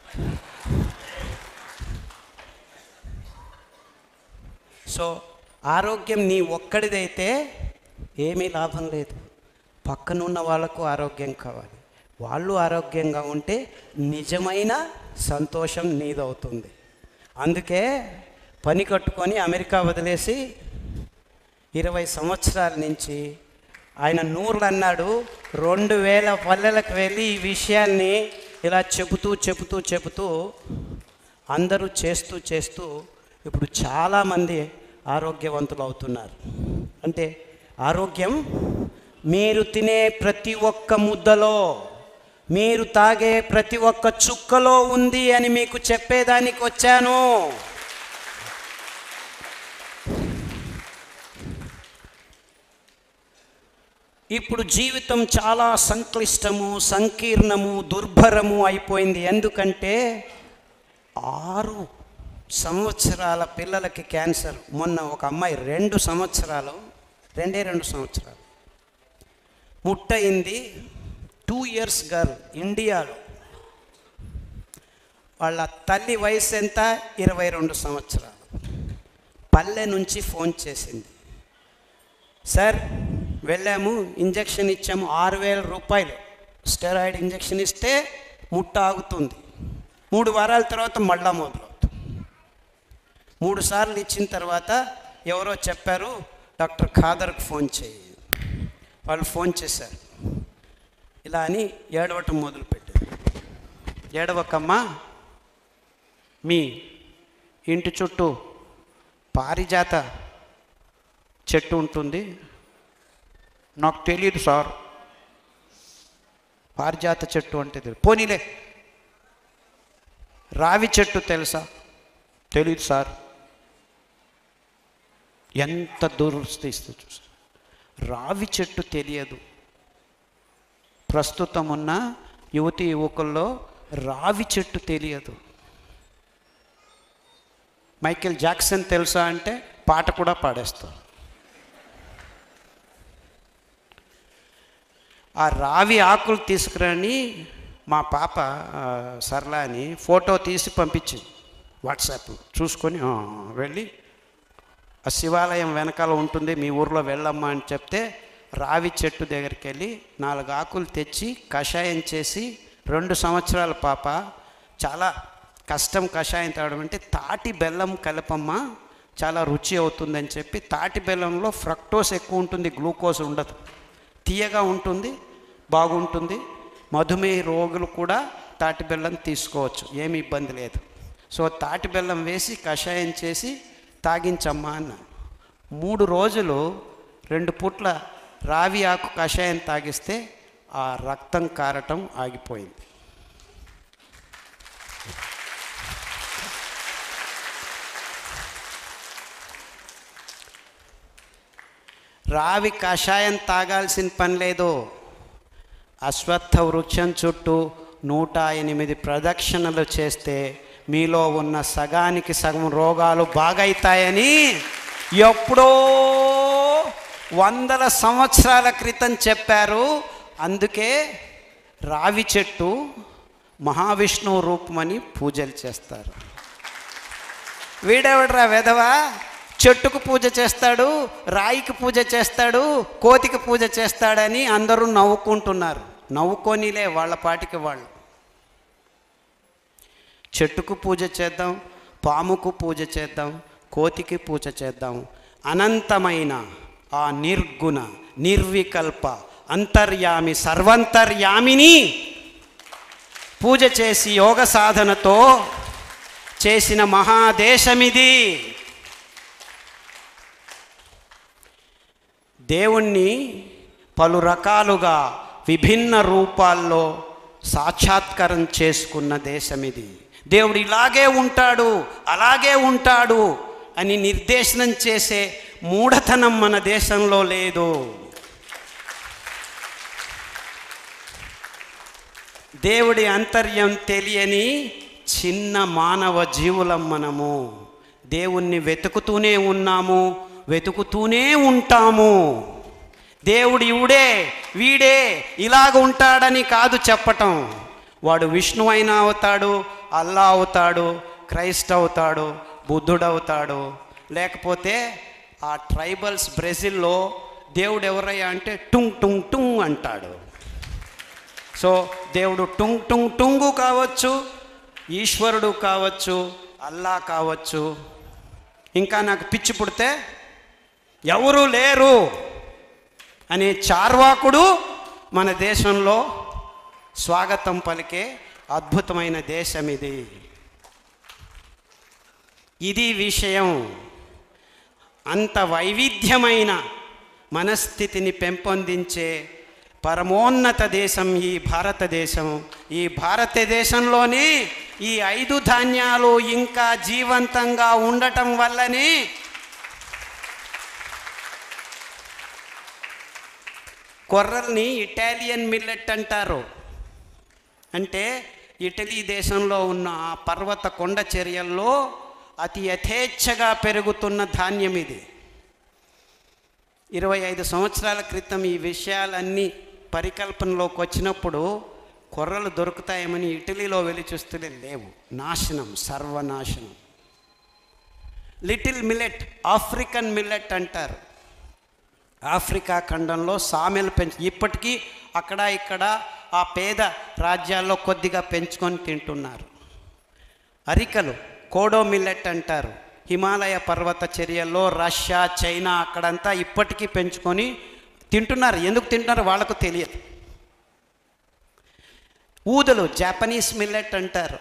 సో ఆరోగ్యం నీ ఒక్కడిదైతే ఏమీ లాభం లేదు పక్కనున్న వాళ్ళకు ఆరోగ్యం కావాలి వాళ్ళు ఆరోగ్యంగా ఉంటే నిజమైన సంతోషం నీదవుతుంది అందుకే పని కట్టుకొని అమెరికా వదిలేసి ఇరవై సంవత్సరాల నుంచి ఆయన నూరులు అన్నాడు రెండు వేల పల్లెలకు వెళ్ళి ఈ విషయాన్ని ఇలా చెబుతూ చెబుతూ చెబుతూ అందరూ చేస్తూ చేస్తూ ఇప్పుడు చాలామంది ఆరోగ్యవంతులు అవుతున్నారు అంటే ఆరోగ్యం మీరు తినే ప్రతి ఒక్క ముద్దలో మీరు తాగే ప్రతి ఒక్క చుక్కలో ఉంది అని మీకు చెప్పేదానికి వచ్చాను ఇప్పుడు జీవితం చాలా సంక్లిష్టము సంకీర్ణము దుర్భరము అయిపోయింది ఎందుకంటే ఆరు సంవత్సరాల పిల్లలకి క్యాన్సర్ మొన్న ఒక అమ్మాయి రెండు సంవత్సరాలు రెండే రెండు సంవత్సరాలు ముట్టయింది టూ ఇయర్స్ గర్ల్ ఇండియాలో వాళ్ళ తల్లి వయసు ఎంత ఇరవై రెండు సంవత్సరాలు పల్లె నుంచి ఫోన్ చేసింది సార్ వెళ్ళాము ఇంజక్షన్ ఇచ్చాము ఆరు వేల రూపాయలు స్టెరాయిడ్ ఇంజక్షన్ ఇస్తే ముట్ట ఆగుతుంది మూడు వారాల తర్వాత మళ్ళా మొదలవుతుంది మూడు సార్లు ఇచ్చిన తర్వాత ఎవరో చెప్పారు డాక్టర్ ఖాదర్కి ఫోన్ చేయి వాళ్ళు ఫోన్ చేశారు ఇలా అని ఏడవటం మొదలుపెట్టారు ఏడవకమ్మా మీ ఇంటి చుట్టూ పారిజాత చెట్టు ఉంటుంది నాకు తెలియదు సార్ పారిజాత చెట్టు అంటే తెలియదు పోనీలే రావి చెట్టు తెలుసా తెలియదు సార్ ఎంత దురస్థిస్తూ చూసారు రావి చెట్టు తెలియదు ప్రస్తుతం ఉన్న యువతి యువకుల్లో రావి చెట్టు తెలియదు మైకేల్ జాక్సన్ తెలుసా అంటే పాట కూడా పాడేస్తారు ఆ రావి ఆకులు తీసుకురని మా పాప ఆ, సరళ అని ఫోటో తీసి పంపించింది వాట్సాప్లో చూసుకొని "ఆ, వెళ్ళి ఆ శివాలయం వెనకాల ఉంటుంది మీ ఊర్లో వెళ్ళమ్మా అని చెప్తే రావి చెట్టు దగ్గరికి వెళ్ళి నాలుగు ఆకులు తెచ్చి కషాయం చేసి రెండు సంవత్సరాల పాప చాలా కష్టం కషాయం తాగడం అంటే తాటి బెల్లం కలపమ్మా చాలా రుచి అవుతుందని చెప్పి తాటి బెల్లంలో ఫ్రక్టోస్ ఎక్కువ ఉంటుంది గ్లూకోజ్ ఉండదు తీయగా ఉంటుంది బాగుంటుంది మధుమేహ రోగులు కూడా తాటి బెల్లం తీసుకోవచ్చు ఏమి ఇబ్బంది లేదు సో తాటి బెల్లం వేసి కషాయం చేసి తాగించమ్మా అన్న మూడు రోజులు రెండు పూట్ల రావి ఆకు కషాయం తాగిస్తే ఆ రక్తం కారటం ఆగిపోయింది రావి కషాయం తాగాల్సిన పని లేదు అశ్వత్థ వృక్షం చుట్టూ నూట ఎనిమిది ప్రదక్షిణలు చేస్తే మీలో ఉన్న సగానికి సగం రోగాలు బాగైతాయని ఎప్పుడో వందల సంవత్సరాల క్రితం చెప్పారు అందుకే రావి చెట్టు మహావిష్ణువు రూపమని పూజలు చేస్తారు వీడెవడరా వెధవా చెట్టుకు పూజ చేస్తాడు రాయికి పూజ చేస్తాడు కోతికి పూజ చేస్తాడని అందరూ నవ్వుకుంటున్నారు నవ్వుకోనిలే వాళ్ళ పాటికి వాళ్ళు చెట్టుకు పూజ చేద్దాం పాముకు పూజ చేద్దాం కోతికి పూజ చేద్దాం అనంతమైన ఆ నిర్గుణ నిర్వికల్ప అంతర్యామి సర్వంతర్యామిని పూజ చేసి యోగ సాధనతో చేసిన మహాదేశమిది దేవుణ్ణి పలు రకాలుగా విభిన్న రూపాల్లో సాక్షాత్కారం చేసుకున్న దేశం ఇది దేవుడు ఇలాగే ఉంటాడు అలాగే ఉంటాడు అని నిర్దేశనం చేసే మూఢతనం మన దేశంలో లేదు దేవుడి అంతర్యం తెలియని చిన్న మానవ జీవులం మనము దేవుణ్ణి వెతుకుతూనే ఉన్నాము వెతుకుతూనే ఉంటాము దేవుడు ఇవుడే వీడే ఇలాగ ఉంటాడని కాదు చెప్పటం వాడు విష్ణు అయినా అవుతాడు అల్లా అవుతాడు క్రైస్ట్ అవుతాడు బుద్ధుడు అవుతాడు లేకపోతే ఆ ట్రైబల్స్ బ్రెజిల్లో దేవుడు ఎవరయ్యా అంటే టుంగ్ టుంగ్ టుంగ్ అంటాడు సో దేవుడు టుంగ్ టుంగ్ టుంగు కావచ్చు ఈశ్వరుడు కావచ్చు అల్లా కావచ్చు ఇంకా నాకు పిచ్చి పుడితే ఎవరు లేరు అనే చార్వాకుడు మన దేశంలో స్వాగతం పలికే అద్భుతమైన దేశం ఇది ఇది విషయం అంత వైవిధ్యమైన మనస్థితిని పెంపొందించే పరమోన్నత దేశం ఈ భారతదేశం ఈ భారతదేశంలోనే ఈ ఐదు ధాన్యాలు ఇంకా జీవంతంగా ఉండటం వల్లనే కొర్రల్ని ఇటాలియన్ మిల్లెట్ అంటారు అంటే ఇటలీ దేశంలో ఉన్న ఆ పర్వత కొండ చర్యల్లో అతి యథేచ్ఛగా పెరుగుతున్న ధాన్యం ఇది ఇరవై ఐదు సంవత్సరాల క్రితం ఈ విషయాలన్నీ పరికల్పనలోకి వచ్చినప్పుడు కొర్రలు దొరుకుతాయేమని ఇటలీలో వెళ్ళి చూస్తే లేవు నాశనం సర్వనాశనం లిటిల్ మిల్లెట్ ఆఫ్రికన్ మిల్లెట్ అంటారు ఆఫ్రికా ఖండంలో సామెలు పెంచు ఇప్పటికీ అక్కడ ఇక్కడ ఆ పేద రాజ్యాల్లో కొద్దిగా పెంచుకొని తింటున్నారు అరికలు కోడో మిల్లెట్ అంటారు హిమాలయ పర్వత చర్యల్లో రష్యా చైనా అక్కడంతా ఇప్పటికీ పెంచుకొని తింటున్నారు ఎందుకు తింటున్నారు వాళ్ళకు తెలియదు ఊదలు జాపనీస్ మిల్లెట్ అంటారు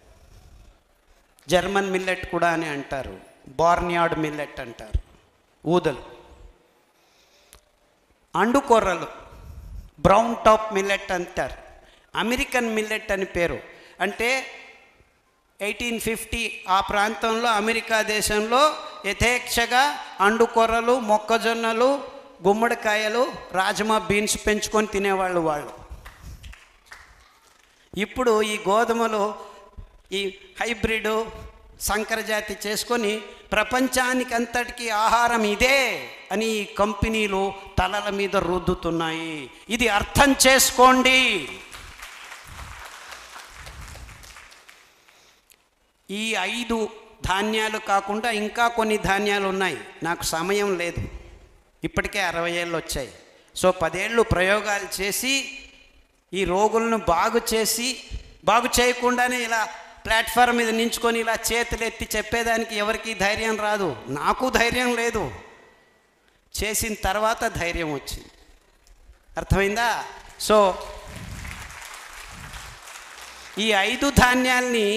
జర్మన్ మిల్లెట్ కూడా అని అంటారు బార్నియార్డ్ మిల్లెట్ అంటారు ఊదలు అండుకొర్రలు బ్రౌన్ టాప్ మిల్లెట్ అంటారు అమెరికన్ మిల్లెట్ అని పేరు అంటే ఎయిటీన్ ఫిఫ్టీ ఆ ప్రాంతంలో అమెరికా దేశంలో యథేచ్ఛగా అండుకొర్రలు మొక్కజొన్నలు గుమ్మడికాయలు రాజమా బీన్స్ పెంచుకొని తినేవాళ్ళు వాళ్ళు ఇప్పుడు ఈ గోధుమలు ఈ హైబ్రిడ్ సంకరజాతి చేసుకొని ప్రపంచానికి అంతటికి ఆహారం ఇదే అని ఈ కంపెనీలు తలల మీద రుద్దుతున్నాయి ఇది అర్థం చేసుకోండి ఈ ఐదు ధాన్యాలు కాకుండా ఇంకా కొన్ని ధాన్యాలు ఉన్నాయి నాకు సమయం లేదు ఇప్పటికే అరవై ఏళ్ళు వచ్చాయి సో పదేళ్ళు ప్రయోగాలు చేసి ఈ రోగులను బాగు చేసి బాగు చేయకుండానే ఇలా ప్లాట్ఫామ్ మీద నించుకొని ఇలా చేతులు ఎత్తి చెప్పేదానికి ఎవరికి ధైర్యం రాదు నాకు ధైర్యం లేదు చేసిన తర్వాత ధైర్యం వచ్చింది అర్థమైందా సో ఈ ఐదు ధాన్యాల్ని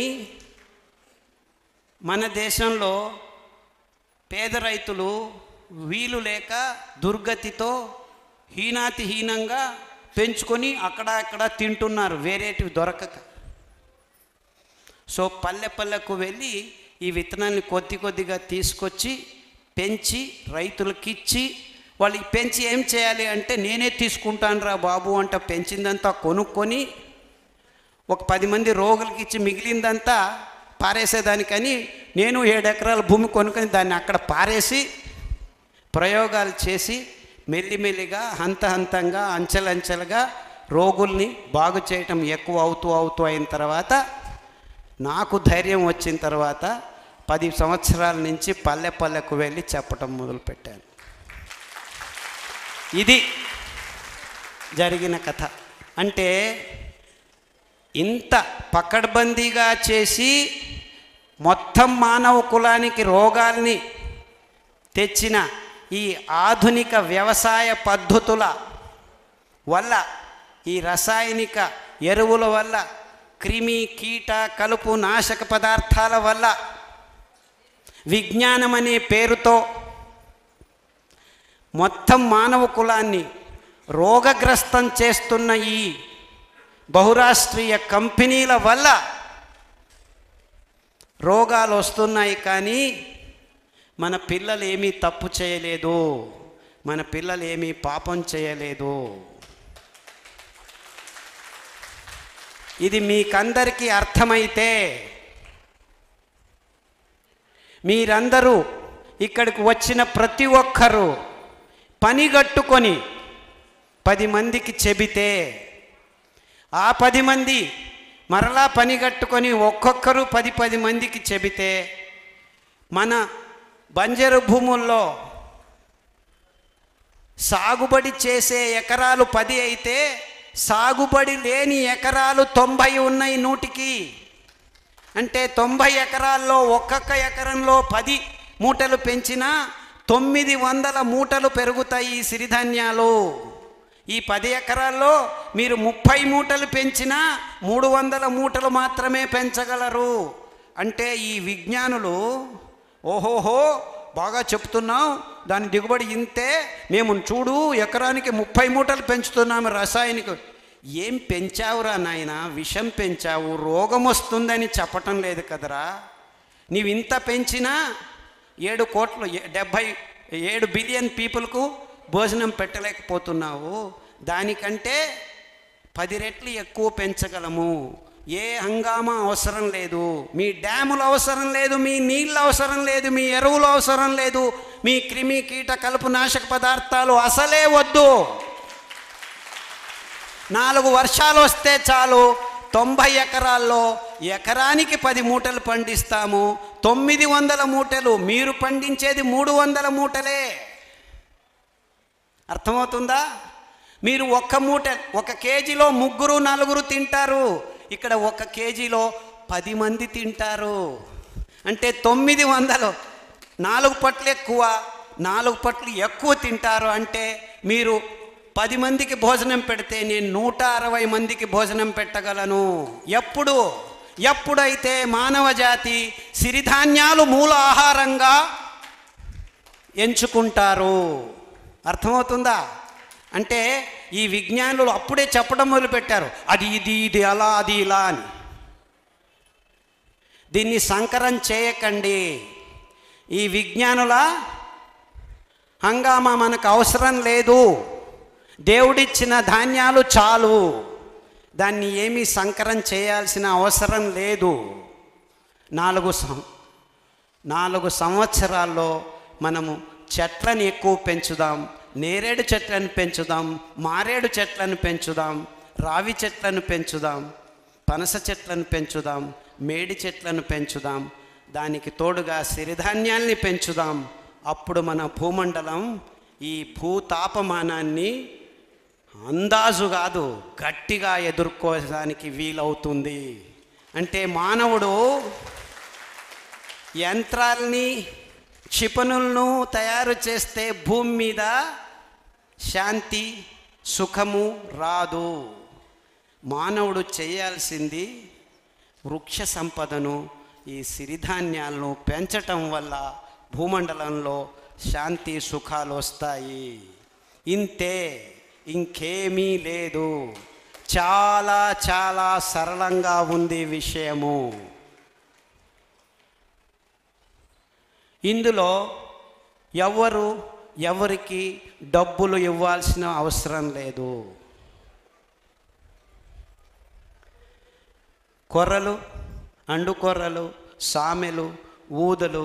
మన దేశంలో పేద రైతులు వీలు లేక దుర్గతితో హీనాతిహీనంగా పెంచుకొని అక్కడ అక్కడ తింటున్నారు వేరేటివి దొరకక సో పల్లె పల్లెకు వెళ్ళి ఈ విత్తనాన్ని కొద్ది కొద్దిగా తీసుకొచ్చి పెంచి రైతులకి ఇచ్చి వాళ్ళు పెంచి ఏం చేయాలి అంటే నేనే తీసుకుంటాను రా బాబు అంట పెంచిందంతా కొనుక్కొని ఒక పది మంది రోగులకి ఇచ్చి మిగిలిందంతా పారేసేదానికని నేను ఏడు ఎకరాల భూమి కొనుక్కొని దాన్ని అక్కడ పారేసి ప్రయోగాలు చేసి మెల్లిమెల్లిగా హంత హంతంగా అంచెలంచెలుగా రోగుల్ని బాగు చేయటం ఎక్కువ అవుతూ అవుతూ అయిన తర్వాత నాకు ధైర్యం వచ్చిన తర్వాత పది సంవత్సరాల నుంచి పల్లె పల్లెకు వెళ్ళి చెప్పటం మొదలుపెట్టాను ఇది జరిగిన కథ అంటే ఇంత పకడ్బందీగా చేసి మొత్తం మానవ కులానికి రోగాల్ని తెచ్చిన ఈ ఆధునిక వ్యవసాయ పద్ధతుల వల్ల ఈ రసాయనిక ఎరువుల వల్ల క్రిమి కీట కలుపు నాశక పదార్థాల వల్ల విజ్ఞానం అనే పేరుతో మొత్తం మానవ కులాన్ని రోగగ్రస్తం చేస్తున్న ఈ బహురాష్ట్రీయ కంపెనీల వల్ల రోగాలు వస్తున్నాయి కానీ మన పిల్లలు ఏమీ తప్పు చేయలేదు మన పిల్లలు ఏమీ పాపం చేయలేదు ఇది మీకందరికీ అర్థమైతే మీరందరూ ఇక్కడికి వచ్చిన ప్రతి ఒక్కరూ పనిగట్టుకొని పది మందికి చెబితే ఆ పది మంది మరలా పని కట్టుకొని ఒక్కొక్కరు పది పది మందికి చెబితే మన బంజరు భూముల్లో సాగుబడి చేసే ఎకరాలు పది అయితే సాగుబడి లేని ఎకరాలు తొంభై ఉన్నాయి నూటికి అంటే తొంభై ఎకరాల్లో ఒక్కొక్క ఎకరంలో పది మూటలు పెంచినా తొమ్మిది వందల మూటలు పెరుగుతాయి ఈ సిరిధాన్యాలు ఈ పది ఎకరాల్లో మీరు ముప్పై మూటలు పెంచినా మూడు వందల మూటలు మాత్రమే పెంచగలరు అంటే ఈ విజ్ఞానులు ఓహోహో బాగా చెప్తున్నాం దాని దిగుబడి ఇంతే మేము చూడు ఎకరానికి ముప్పై మూటలు పెంచుతున్నాము రసాయనిక ఏం పెంచావురా నాయన విషం పెంచావు రోగం వస్తుందని చెప్పటం లేదు కదరా నీవు ఇంత పెంచినా ఏడు కోట్లు ఏ- డెబ్భై ఏడు బిలియన్ పీపుల్కు భోజనం పెట్టలేకపోతున్నావు దానికంటే పది రెట్లు ఎక్కువ పెంచగలము ఏ హంగామా అవసరం లేదు మీ డ్యాములు అవసరం లేదు మీ నీళ్ళు అవసరం లేదు మీ ఎరువులు అవసరం లేదు మీ క్రిమి కీట కలుపు నాశక పదార్థాలు అసలే వద్దు నాలుగు వర్షాలు వస్తే చాలు తొంభై ఎకరాల్లో ఎకరానికి పది మూటలు పండిస్తాము తొమ్మిది వందల మూటలు మీరు పండించేది మూడు వందల మూటలే అర్థమవుతుందా మీరు ఒక్క మూట ఒక కేజీలో ముగ్గురు నలుగురు తింటారు ఇక్కడ ఒక కేజీలో పది మంది తింటారు అంటే తొమ్మిది వందలు నాలుగు పట్లు ఎక్కువ నాలుగు పట్లు ఎక్కువ తింటారు అంటే మీరు పది మందికి భోజనం పెడితే నేను నూట అరవై మందికి భోజనం పెట్టగలను ఎప్పుడు ఎప్పుడైతే మానవ జాతి సిరిధాన్యాలు మూల ఆహారంగా ఎంచుకుంటారు అర్థమవుతుందా అంటే ఈ విజ్ఞానులు అప్పుడే చెప్పడం మొదలుపెట్టారు అది ఇది ఇది అలా అది ఇలా అని దీన్ని సంకరం చేయకండి ఈ విజ్ఞానుల హంగామా మనకు అవసరం లేదు దేవుడిచ్చిన ధాన్యాలు చాలు దాన్ని ఏమీ సంకరం చేయాల్సిన అవసరం లేదు నాలుగు సం నాలుగు సంవత్సరాల్లో మనము చెట్లను ఎక్కువ పెంచుదాం నేరేడు చెట్లను పెంచుదాం మారేడు చెట్లను పెంచుదాం రావి చెట్లను పెంచుదాం పనస చెట్లను పెంచుదాం మేడి చెట్లను పెంచుదాం దానికి తోడుగా సిరిధాన్యాల్ని పెంచుదాం అప్పుడు మన భూమండలం ఈ భూతాపమానాన్ని అందాజు కాదు గట్టిగా ఎదుర్కోవడానికి వీలవుతుంది అంటే మానవుడు యంత్రాల్ని క్షిపణులను తయారు చేస్తే భూమి మీద శాంతి సుఖము రాదు మానవుడు చేయాల్సింది వృక్ష సంపదను ఈ సిరిధాన్యాలను పెంచటం వల్ల భూమండలంలో శాంతి సుఖాలు వస్తాయి ఇంతే ఇంకేమీ లేదు చాలా చాలా సరళంగా ఉంది విషయము ఇందులో ఎవరు ఎవరికి డబ్బులు ఇవ్వాల్సిన అవసరం లేదు కొర్రలు అండు కొర్రలు సామెలు ఊదలు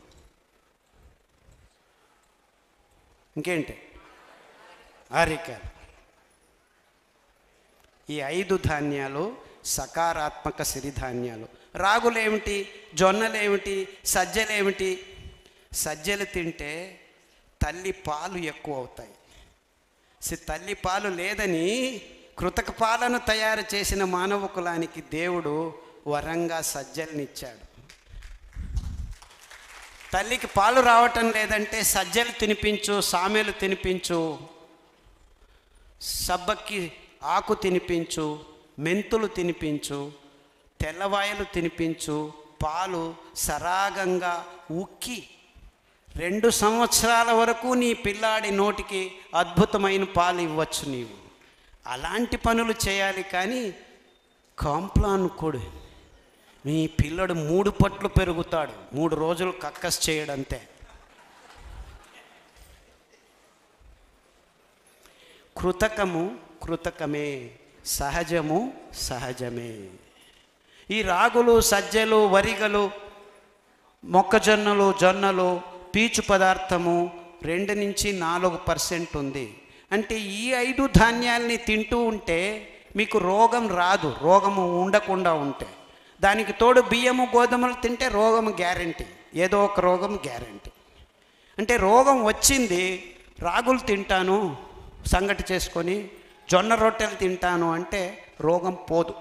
ఇంకేంటి అరికలు ఈ ఐదు ధాన్యాలు సకారాత్మక సిరిధాన్యాలు రాగులేమిటి జొన్నలేమిటి సజ్జలేమిటి సజ్జలు తింటే తల్లి పాలు ఎక్కువ అవుతాయి సి తల్లి పాలు లేదని కృతక పాలను తయారు చేసిన మానవ కులానికి దేవుడు వరంగా సజ్జలనిచ్చాడు తల్లికి పాలు రావటం లేదంటే సజ్జలు తినిపించు సామెలు తినిపించు సబ్బక్కి ఆకు తినిపించు మెంతులు తినిపించు తెల్లవాయలు తినిపించు పాలు సరాగంగా ఉక్కి రెండు సంవత్సరాల వరకు నీ పిల్లాడి నోటికి అద్భుతమైన పాలు ఇవ్వచ్చు నీవు అలాంటి పనులు చేయాలి కానీ కాంప్లాన్ కొడు మీ పిల్లడు మూడు పట్లు పెరుగుతాడు మూడు రోజులు కక్కస్ చేయడంతే కృతకము కృతకమే సహజము సహజమే ఈ రాగులు సజ్జలు వరిగలు మొక్కజొన్నలు జొన్నలు పీచు పదార్థము రెండు నుంచి నాలుగు పర్సెంట్ ఉంది అంటే ఈ ఐదు ధాన్యాల్ని తింటూ ఉంటే మీకు రోగం రాదు రోగము ఉండకుండా ఉంటే దానికి తోడు బియ్యము గోధుమలు తింటే రోగం గ్యారంటీ ఏదో ఒక రోగం గ్యారంటీ అంటే రోగం వచ్చింది రాగులు తింటాను సంగటి చేసుకొని జొన్న రొట్టెలు తింటాను అంటే రోగం పోదు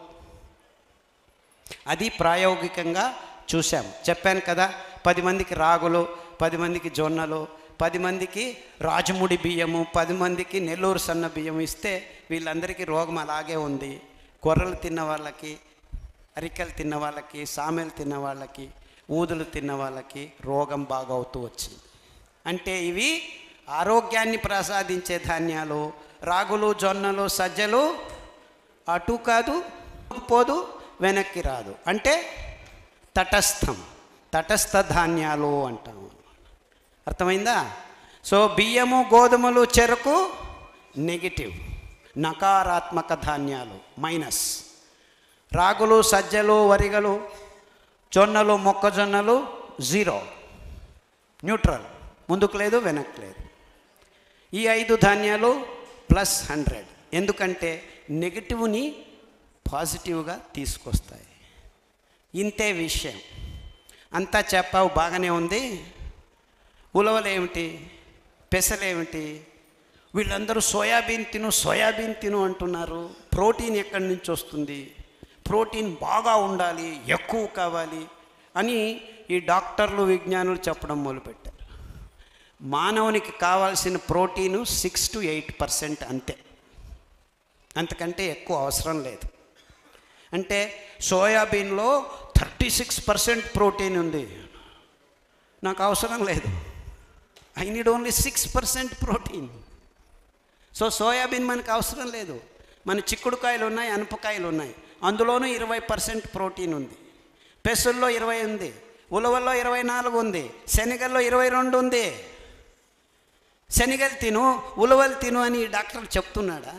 అది ప్రాయోగికంగా చూశాం చెప్పాను కదా పది మందికి రాగులు పది మందికి జొన్నలు పది మందికి రాజముడి బియ్యము పది మందికి నెల్లూరు సన్న బియ్యం ఇస్తే వీళ్ళందరికీ రోగం అలాగే ఉంది కొర్రలు తిన్న వాళ్ళకి అరికలు తిన్న వాళ్ళకి సామెలు తిన్న వాళ్ళకి ఊదులు తిన్న వాళ్ళకి రోగం బాగవుతూ వచ్చింది అంటే ఇవి ఆరోగ్యాన్ని ప్రసాదించే ధాన్యాలు రాగులు జొన్నలు సజ్జలు అటు కాదు పోదు వెనక్కి రాదు అంటే తటస్థం తటస్థ ధాన్యాలు అంటాము అర్థమైందా సో బియ్యము గోధుమలు చెరకు నెగిటివ్ నకారాత్మక ధాన్యాలు మైనస్ రాగులు సజ్జలు వరిగలు జొన్నలు మొక్కజొన్నలు జీరో న్యూట్రల్ ముందుకు లేదు వెనక్కి లేదు ఈ ఐదు ధాన్యాలు ప్లస్ హండ్రెడ్ ఎందుకంటే నెగిటివ్ని పాజిటివ్గా తీసుకొస్తాయి ఇంతే విషయం అంతా చెప్పావు బాగానే ఉంది ఉలవలేమిటి పెసలేమిటి వీళ్ళందరూ సోయాబీన్ తిను సోయాబీన్ తిను అంటున్నారు ప్రోటీన్ ఎక్కడి నుంచి వస్తుంది ప్రోటీన్ బాగా ఉండాలి ఎక్కువ కావాలి అని ఈ డాక్టర్లు విజ్ఞానులు చెప్పడం మొదలుపెట్టారు మానవునికి కావాల్సిన protein six to eight percent అంతే అంతకంటే ఎక్కువ అవసరం లేదు అంటే సోయాబీన్లో థర్టీ సిక్స్ పర్సెంట్ ప్రోటీన్ ఉంది నాకు అవసరం లేదు I need only six percent protein so soybean మనకు అవసరం లేదు మన చిక్కుడుకాయలు ఉన్నాయి అనపకాయలు ఉన్నాయి అందులోనూ ఇరవై పర్సెంట్ ప్రోటీన్ ఉంది పెసుల్లో ఇరవై ఉంది ఉలవల్లో ఇరవై నాలుగు ఉంది శనగల్లో ఇరవై రెండు ఉంది శనగలు తిను ఉలవలు తిను అని ఈ డాక్టర్ చెప్తున్నాడా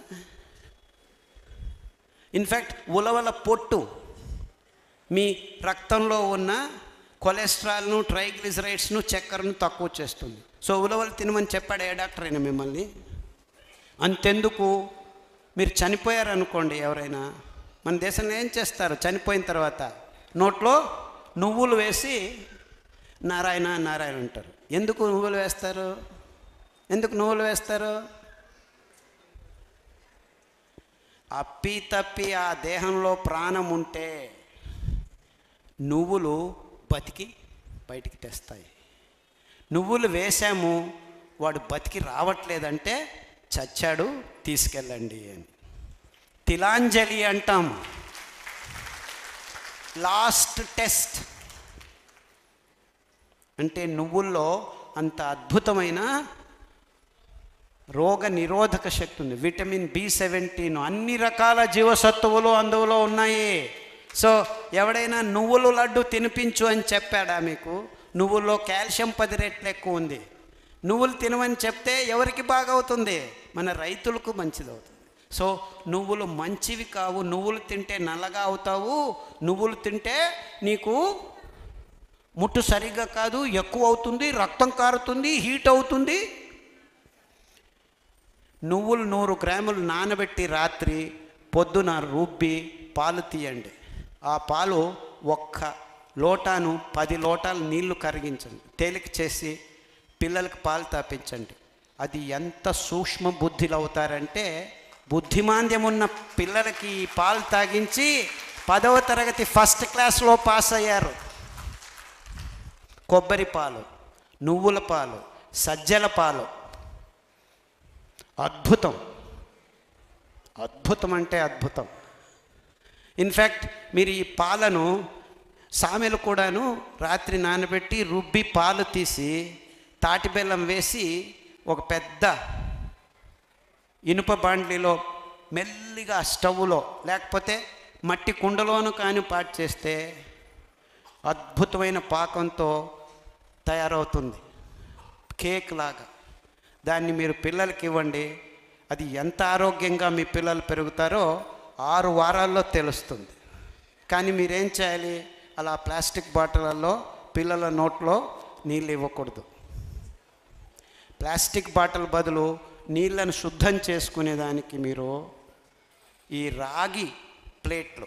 ఇన్ఫ్యాక్ట్ ఉలవల పొట్టు మీ రక్తంలో ఉన్న కొలెస్ట్రాల్ను ట్రైగ్లిజరైడ్స్ను చక్కెరను తక్కువ చేస్తుంది సో ఉలవలు తినమని చెప్పాడు ఏ డాక్టర్ అయినా మిమ్మల్ని అంతెందుకు మీరు చనిపోయారనుకోండి ఎవరైనా మన దేశంలో ఏం చేస్తారు చనిపోయిన తర్వాత నోట్లో నువ్వులు వేసి నారాయణ నారాయణ అంటారు ఎందుకు నువ్వులు వేస్తారు ఎందుకు నువ్వులు వేస్తారు అప్పి తప్పి ఆ దేహంలో ప్రాణం ఉంటే నువ్వులు బతికి బయటికి తెస్తాయి నువ్వులు వేసాము వాడు బతికి రావట్లేదంటే చచ్చాడు తీసుకెళ్ళండి అని తిలాంజలి అంటాం లాస్ట్ టెస్ట్ అంటే నువ్వుల్లో అంత అద్భుతమైన రోగ నిరోధక శక్తి ఉంది విటమిన్ బి సెవెంటీన్ అన్ని రకాల జీవసత్తువులు అందులో ఉన్నాయి సో ఎవడైనా నువ్వులు లడ్డు తినిపించు అని చెప్పాడా మీకు నువ్వుల్లో కాల్షియం పది రెట్లు ఎక్కువ ఉంది నువ్వులు తినమని చెప్తే ఎవరికి బాగవుతుంది మన రైతులకు మంచిదవుతుంది సో నువ్వులు మంచివి కావు నువ్వులు తింటే నల్లగా అవుతావు నువ్వులు తింటే నీకు ముట్టు సరిగ్గా కాదు ఎక్కువ అవుతుంది రక్తం కారుతుంది హీట్ అవుతుంది నువ్వులు నూరు గ్రాములు నానబెట్టి రాత్రి పొద్దున రుబ్బి పాలు తీయండి ఆ పాలు ఒక్క లోటాను పది లోటాలు నీళ్లు కరిగించండి తేలిక చేసి పిల్లలకి పాలు తాపించండి అది ఎంత సూక్ష్మ బుద్ధిలు అవుతారంటే బుద్ధిమాంద్యం ఉన్న పిల్లలకి ఈ పాలు తాగించి పదవ తరగతి ఫస్ట్ క్లాస్లో పాస్ అయ్యారు కొబ్బరి పాలు నువ్వుల పాలు సజ్జల పాలు అద్భుతం అద్భుతం అంటే అద్భుతం ఇన్ఫ్యాక్ట్ మీరు ఈ పాలను సామెలు కూడాను రాత్రి నానబెట్టి రుబ్బి పాలు తీసి తాటి బెల్లం వేసి ఒక పెద్ద ఇనుప బాండ్లీలో మెల్లిగా స్టవ్లో లేకపోతే మట్టి కుండలోను కాని పాటు చేస్తే అద్భుతమైన పాకంతో తయారవుతుంది కేక్ లాగా దాన్ని మీరు పిల్లలకి ఇవ్వండి అది ఎంత ఆరోగ్యంగా మీ పిల్లలు పెరుగుతారో ఆరు వారాల్లో తెలుస్తుంది కానీ మీరేం చేయాలి అలా ప్లాస్టిక్ బాటిళ్ళల్లో పిల్లల నోట్లో నీళ్ళు ఇవ్వకూడదు ప్లాస్టిక్ బాటిల్ బదులు నీళ్ళను శుద్ధం చేసుకునేదానికి మీరు ఈ రాగి ప్లేట్లు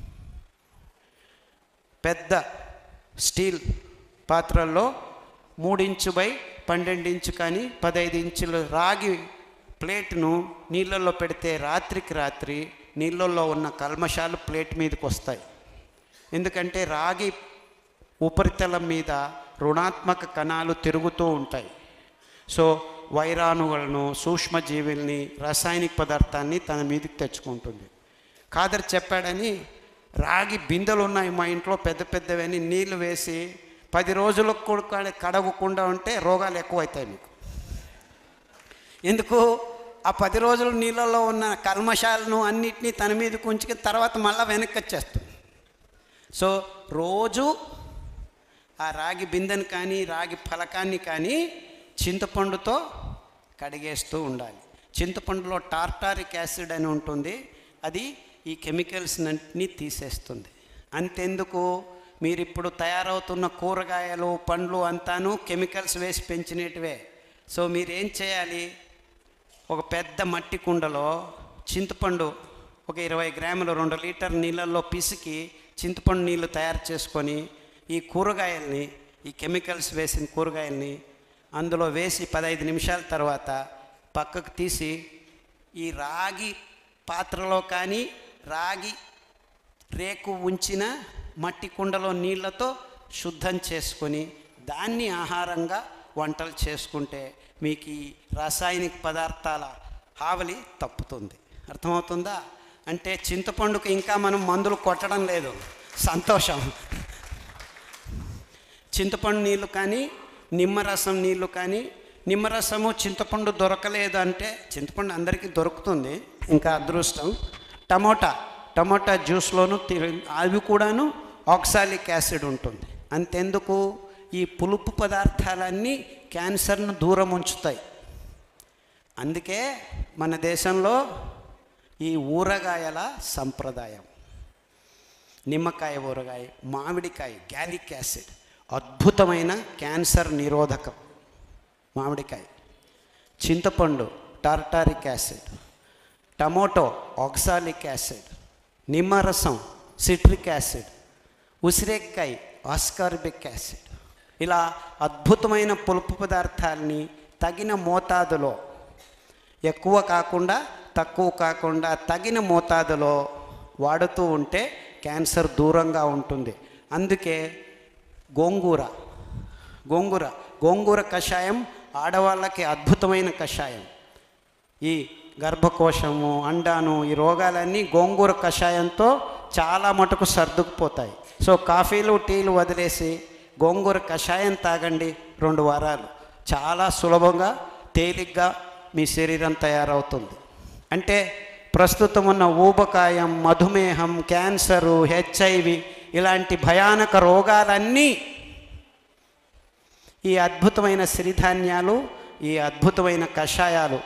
పెద్ద స్టీల్ పాత్రల్లో మూడించు బై పన్నెండు ఇంచు కానీ పదహైదు ఇంచుల రాగి ప్లేట్ను నీళ్ళల్లో పెడితే రాత్రికి రాత్రి నీళ్ళల్లో ఉన్న కల్మషాలు ప్లేట్ మీదకి వస్తాయి ఎందుకంటే రాగి ఉపరితలం మీద రుణాత్మక కణాలు తిరుగుతూ ఉంటాయి సో వైరాణువులను సూక్ష్మజీవుల్ని రాసాయనిక పదార్థాన్ని తన మీదకి తెచ్చుకుంటుంది కాదర్ చెప్పాడని రాగి బిందెలు ఉన్నాయి మా ఇంట్లో పెద్ద పెద్దవని నీళ్లు వేసి పది రోజులకు కూడా కడగకుండా ఉంటే రోగాలు ఎక్కువవుతాయి మీకు ఎందుకు ఆ పది రోజులు నీళ్ళలో ఉన్న కల్మషాలను అన్నిటినీ తన మీదకి ఉంచుకి తర్వాత మళ్ళీ వెనక్కి వచ్చేస్తుంది సో రోజు ఆ రాగి బిందెని కానీ రాగి ఫలకాన్ని కానీ చింతపండుతో కడిగేస్తూ ఉండాలి చింతపండులో టార్టారిక్ యాసిడ్ అని ఉంటుంది అది ఈ కెమికల్స్ అన్నింటినీ తీసేస్తుంది అంతెందుకు మీరు ఇప్పుడు తయారవుతున్న కూరగాయలు పండ్లు అంతాను కెమికల్స్ వేసి పెంచినటివే సో మీరేం చేయాలి ఒక పెద్ద మట్టి కుండలో చింతపండు ఒక ఇరవై గ్రాములు రెండు లీటర్ నీళ్ళల్లో పిసికి చింతపండు నీళ్ళు తయారు చేసుకొని ఈ కూరగాయల్ని ఈ కెమికల్స్ వేసిన కూరగాయల్ని అందులో వేసి పదహైదు నిమిషాల తర్వాత పక్కకు తీసి ఈ రాగి పాత్రలో కానీ రాగి రేకు ఉంచిన మట్టి కుండలో నీళ్ళతో శుద్ధం చేసుకొని దాన్ని ఆహారంగా వంటలు చేసుకుంటే మీకు ఈ రాసాయనిక పదార్థాల హావలి తప్పుతుంది అర్థమవుతుందా అంటే చింతపండుకు ఇంకా మనం మందులు కొట్టడం లేదు సంతోషం చింతపండు నీళ్ళు కానీ నిమ్మరసం నీళ్ళు కానీ నిమ్మరసము చింతపండు దొరకలేదు అంటే చింతపండు అందరికీ దొరుకుతుంది ఇంకా అదృష్టం టమోటా టమోటా జ్యూస్లోను తి- అవి కూడాను ఆక్సాలిక్ యాసిడ్ ఉంటుంది అంతెందుకు ఈ పులుపు పదార్థాలన్నీ క్యాన్సర్ను దూరం ఉంచుతాయి అందుకే మన దేశంలో ఈ ఊరగాయల సంప్రదాయం నిమ్మకాయ ఊరగాయ మామిడికాయ గ్యాలిక్ యాసిడ్ అద్భుతమైన క్యాన్సర్ నిరోధకం మామిడికాయ చింతపండు tartaric acid tomato oxalic acid నిమ్మరసం సిట్రిక్ యాసిడ్ ఉసిరేకాయ ఆస్కార్బిక్ యాసిడ్ ఇలా అద్భుతమైన పులుపు పదార్థాలని తగిన మోతాదులో ఎక్కువ కాకుండా తక్కువ కాకుండా తగిన మోతాదులో వాడుతూ ఉంటే క్యాన్సర్ దూరంగా ఉంటుంది అందుకే గోంగూర గోంగూర గోంగూర కషాయం ఆడవాళ్ళకి అద్భుతమైన కషాయం ఈ గర్భకోశము అండాను ఈ రోగాలన్నీ గోంగూర కషాయంతో చాలా మటుకు సర్దుకుపోతాయి సో కాఫీలు టీలు వదిలేసి గోంగూర కషాయం తాగండి రెండు వారాలు చాలా సులభంగా తేలిగ్గా మీ శరీరం తయారవుతుంది అంటే ప్రస్తుతం ఉన్న ఊబకాయం మధుమేహం క్యాన్సరు హెచ్ఐవి ఇలాంటి భయానక రోగాలన్నీ ఈ అద్భుతమైన సిరిధాన్యాలు ఈ అద్భుతమైన కషాయాలు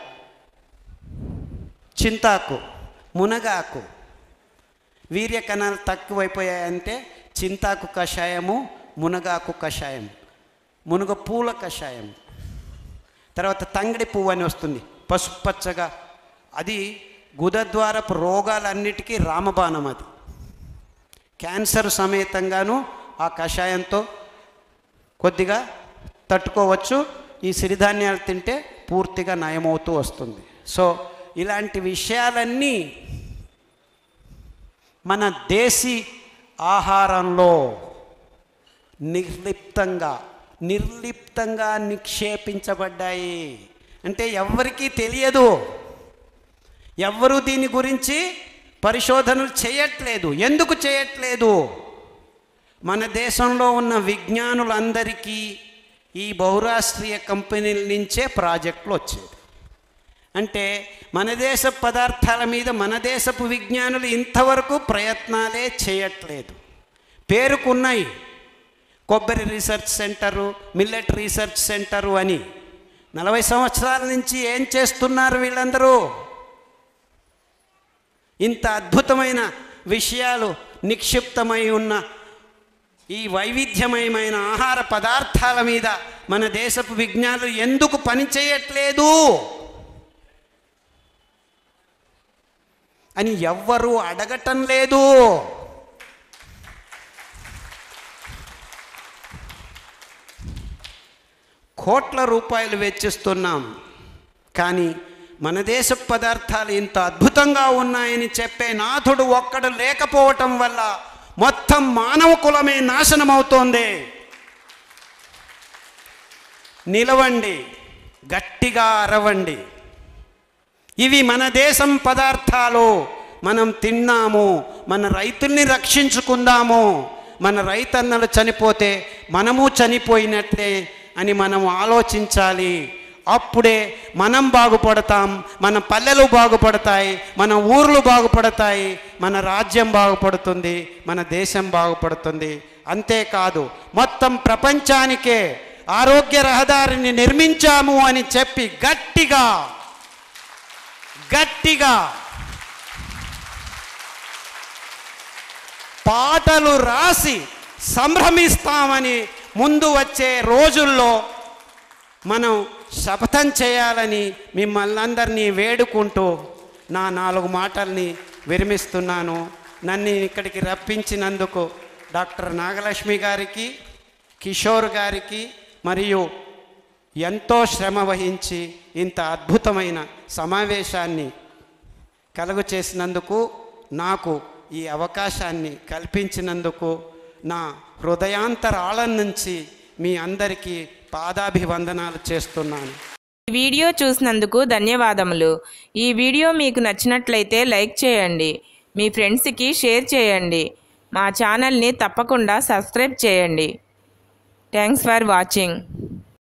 చింతాకు మునగాకు వీర్య కణాలు తక్కువైపోయాయంటే చింతాకు కషాయము మునగాకు కషాయం మునగ పూల కషాయం తర్వాత తంగిడి పువ్వు అని వస్తుంది పసుపచ్చగా అది గుదద్వారపు రోగాలన్నిటికీ రామబాణం అది క్యాన్సర్ సమేతంగాను ఆ కషాయంతో కొద్దిగా తట్టుకోవచ్చు ఈ సిరిధాన్యాలు తింటే పూర్తిగా నయమవుతూ వస్తుంది సో ఇలాంటి విషయాలన్నీ మన దేశీ ఆహారంలో నిర్లిప్తంగా నిర్లిప్తంగా నిక్షేపించబడ్డాయి అంటే ఎవ్వరికీ తెలియదు ఎవ్వరూ దీని గురించి పరిశోధనలు చేయట్లేదు ఎందుకు చేయట్లేదు మన దేశంలో ఉన్న విజ్ఞానులందరికీ ఈ బహురాష్ట్రీయ కంపెనీల నుంచే ప్రాజెక్టులు వచ్చేది అంటే మన దేశ పదార్థాల మీద మన దేశపు విజ్ఞానులు ఇంతవరకు ప్రయత్నాలే చేయట్లేదు పేరుకున్నాయి కొబ్బరి research centre millet research centre అని నలభై సంవత్సరాల నుంచి ఏం చేస్తున్నారు వీళ్ళందరూ ఇంత అద్భుతమైన విషయాలు నిక్షిప్తమై ఉన్న ఈ వైవిధ్యమయమైన ఆహార పదార్థాల మీద మన దేశపు విజ్ఞానులు ఎందుకు పని చేయట్లేదు అని ఎవ్వరూ అడగటం లేదు కోట్ల రూపాయలు వెచ్చిస్తున్నాం కానీ మన దేశ పదార్థాలు ఇంత అద్భుతంగా ఉన్నాయని చెప్పే నాథుడు ఒక్కడు లేకపోవటం వల్ల మొత్తం మానవ కులమే నాశనమవుతోంది నిలవండి గట్టిగా అరవండి ఇవి మన దేశం పదార్థాలు మనం తిన్నాము మన రైతుల్ని రక్షించుకుందాము మన రైతన్నలు చనిపోతే మనము చనిపోయినట్లే అని మనం ఆలోచించాలి అప్పుడే మనం బాగుపడతాం మన పల్లెలు బాగుపడతాయి మన ఊర్లు బాగుపడతాయి మన రాజ్యం బాగుపడుతుంది మన దేశం బాగుపడుతుంది అంతేకాదు మొత్తం ప్రపంచానికే ఆరోగ్య రహదారిని నిర్మించాము అని చెప్పి గట్టిగా గట్టిగా పాటలు రాసి సంభ్రమిస్తామని ముందు వచ్చే రోజుల్లో మనం శపథం చేయాలని మిమ్మల్ని అందరినీ వేడుకుంటూ నా నాలుగు మాటల్ని విరమిస్తున్నాను నన్ను ఇక్కడికి రప్పించినందుకు డాక్టర్ నాగలక్ష్మి గారికి కిషోర్ గారికి మరియు ఎంతో శ్రమ వహించి ఇంత అద్భుతమైన సమావేశాన్ని కలుగు చేసినందుకు నాకు ఈ అవకాశాన్ని కల్పించినందుకు నా హృదయాంతరాళం నుంచి మీ అందరికీ పాదాభివందనాలు చేస్తున్నాను ఈ వీడియో చూసినందుకు ధన్యవాదములు ఈ వీడియో మీకు నచ్చినట్లయితే లైక్ చేయండి మీ ఫ్రెండ్స్కి షేర్ చేయండి మా ఛానల్ని తప్పకుండా సబ్స్క్రైబ్ చేయండి థ్యాంక్స్ ఫర్ వాచింగ్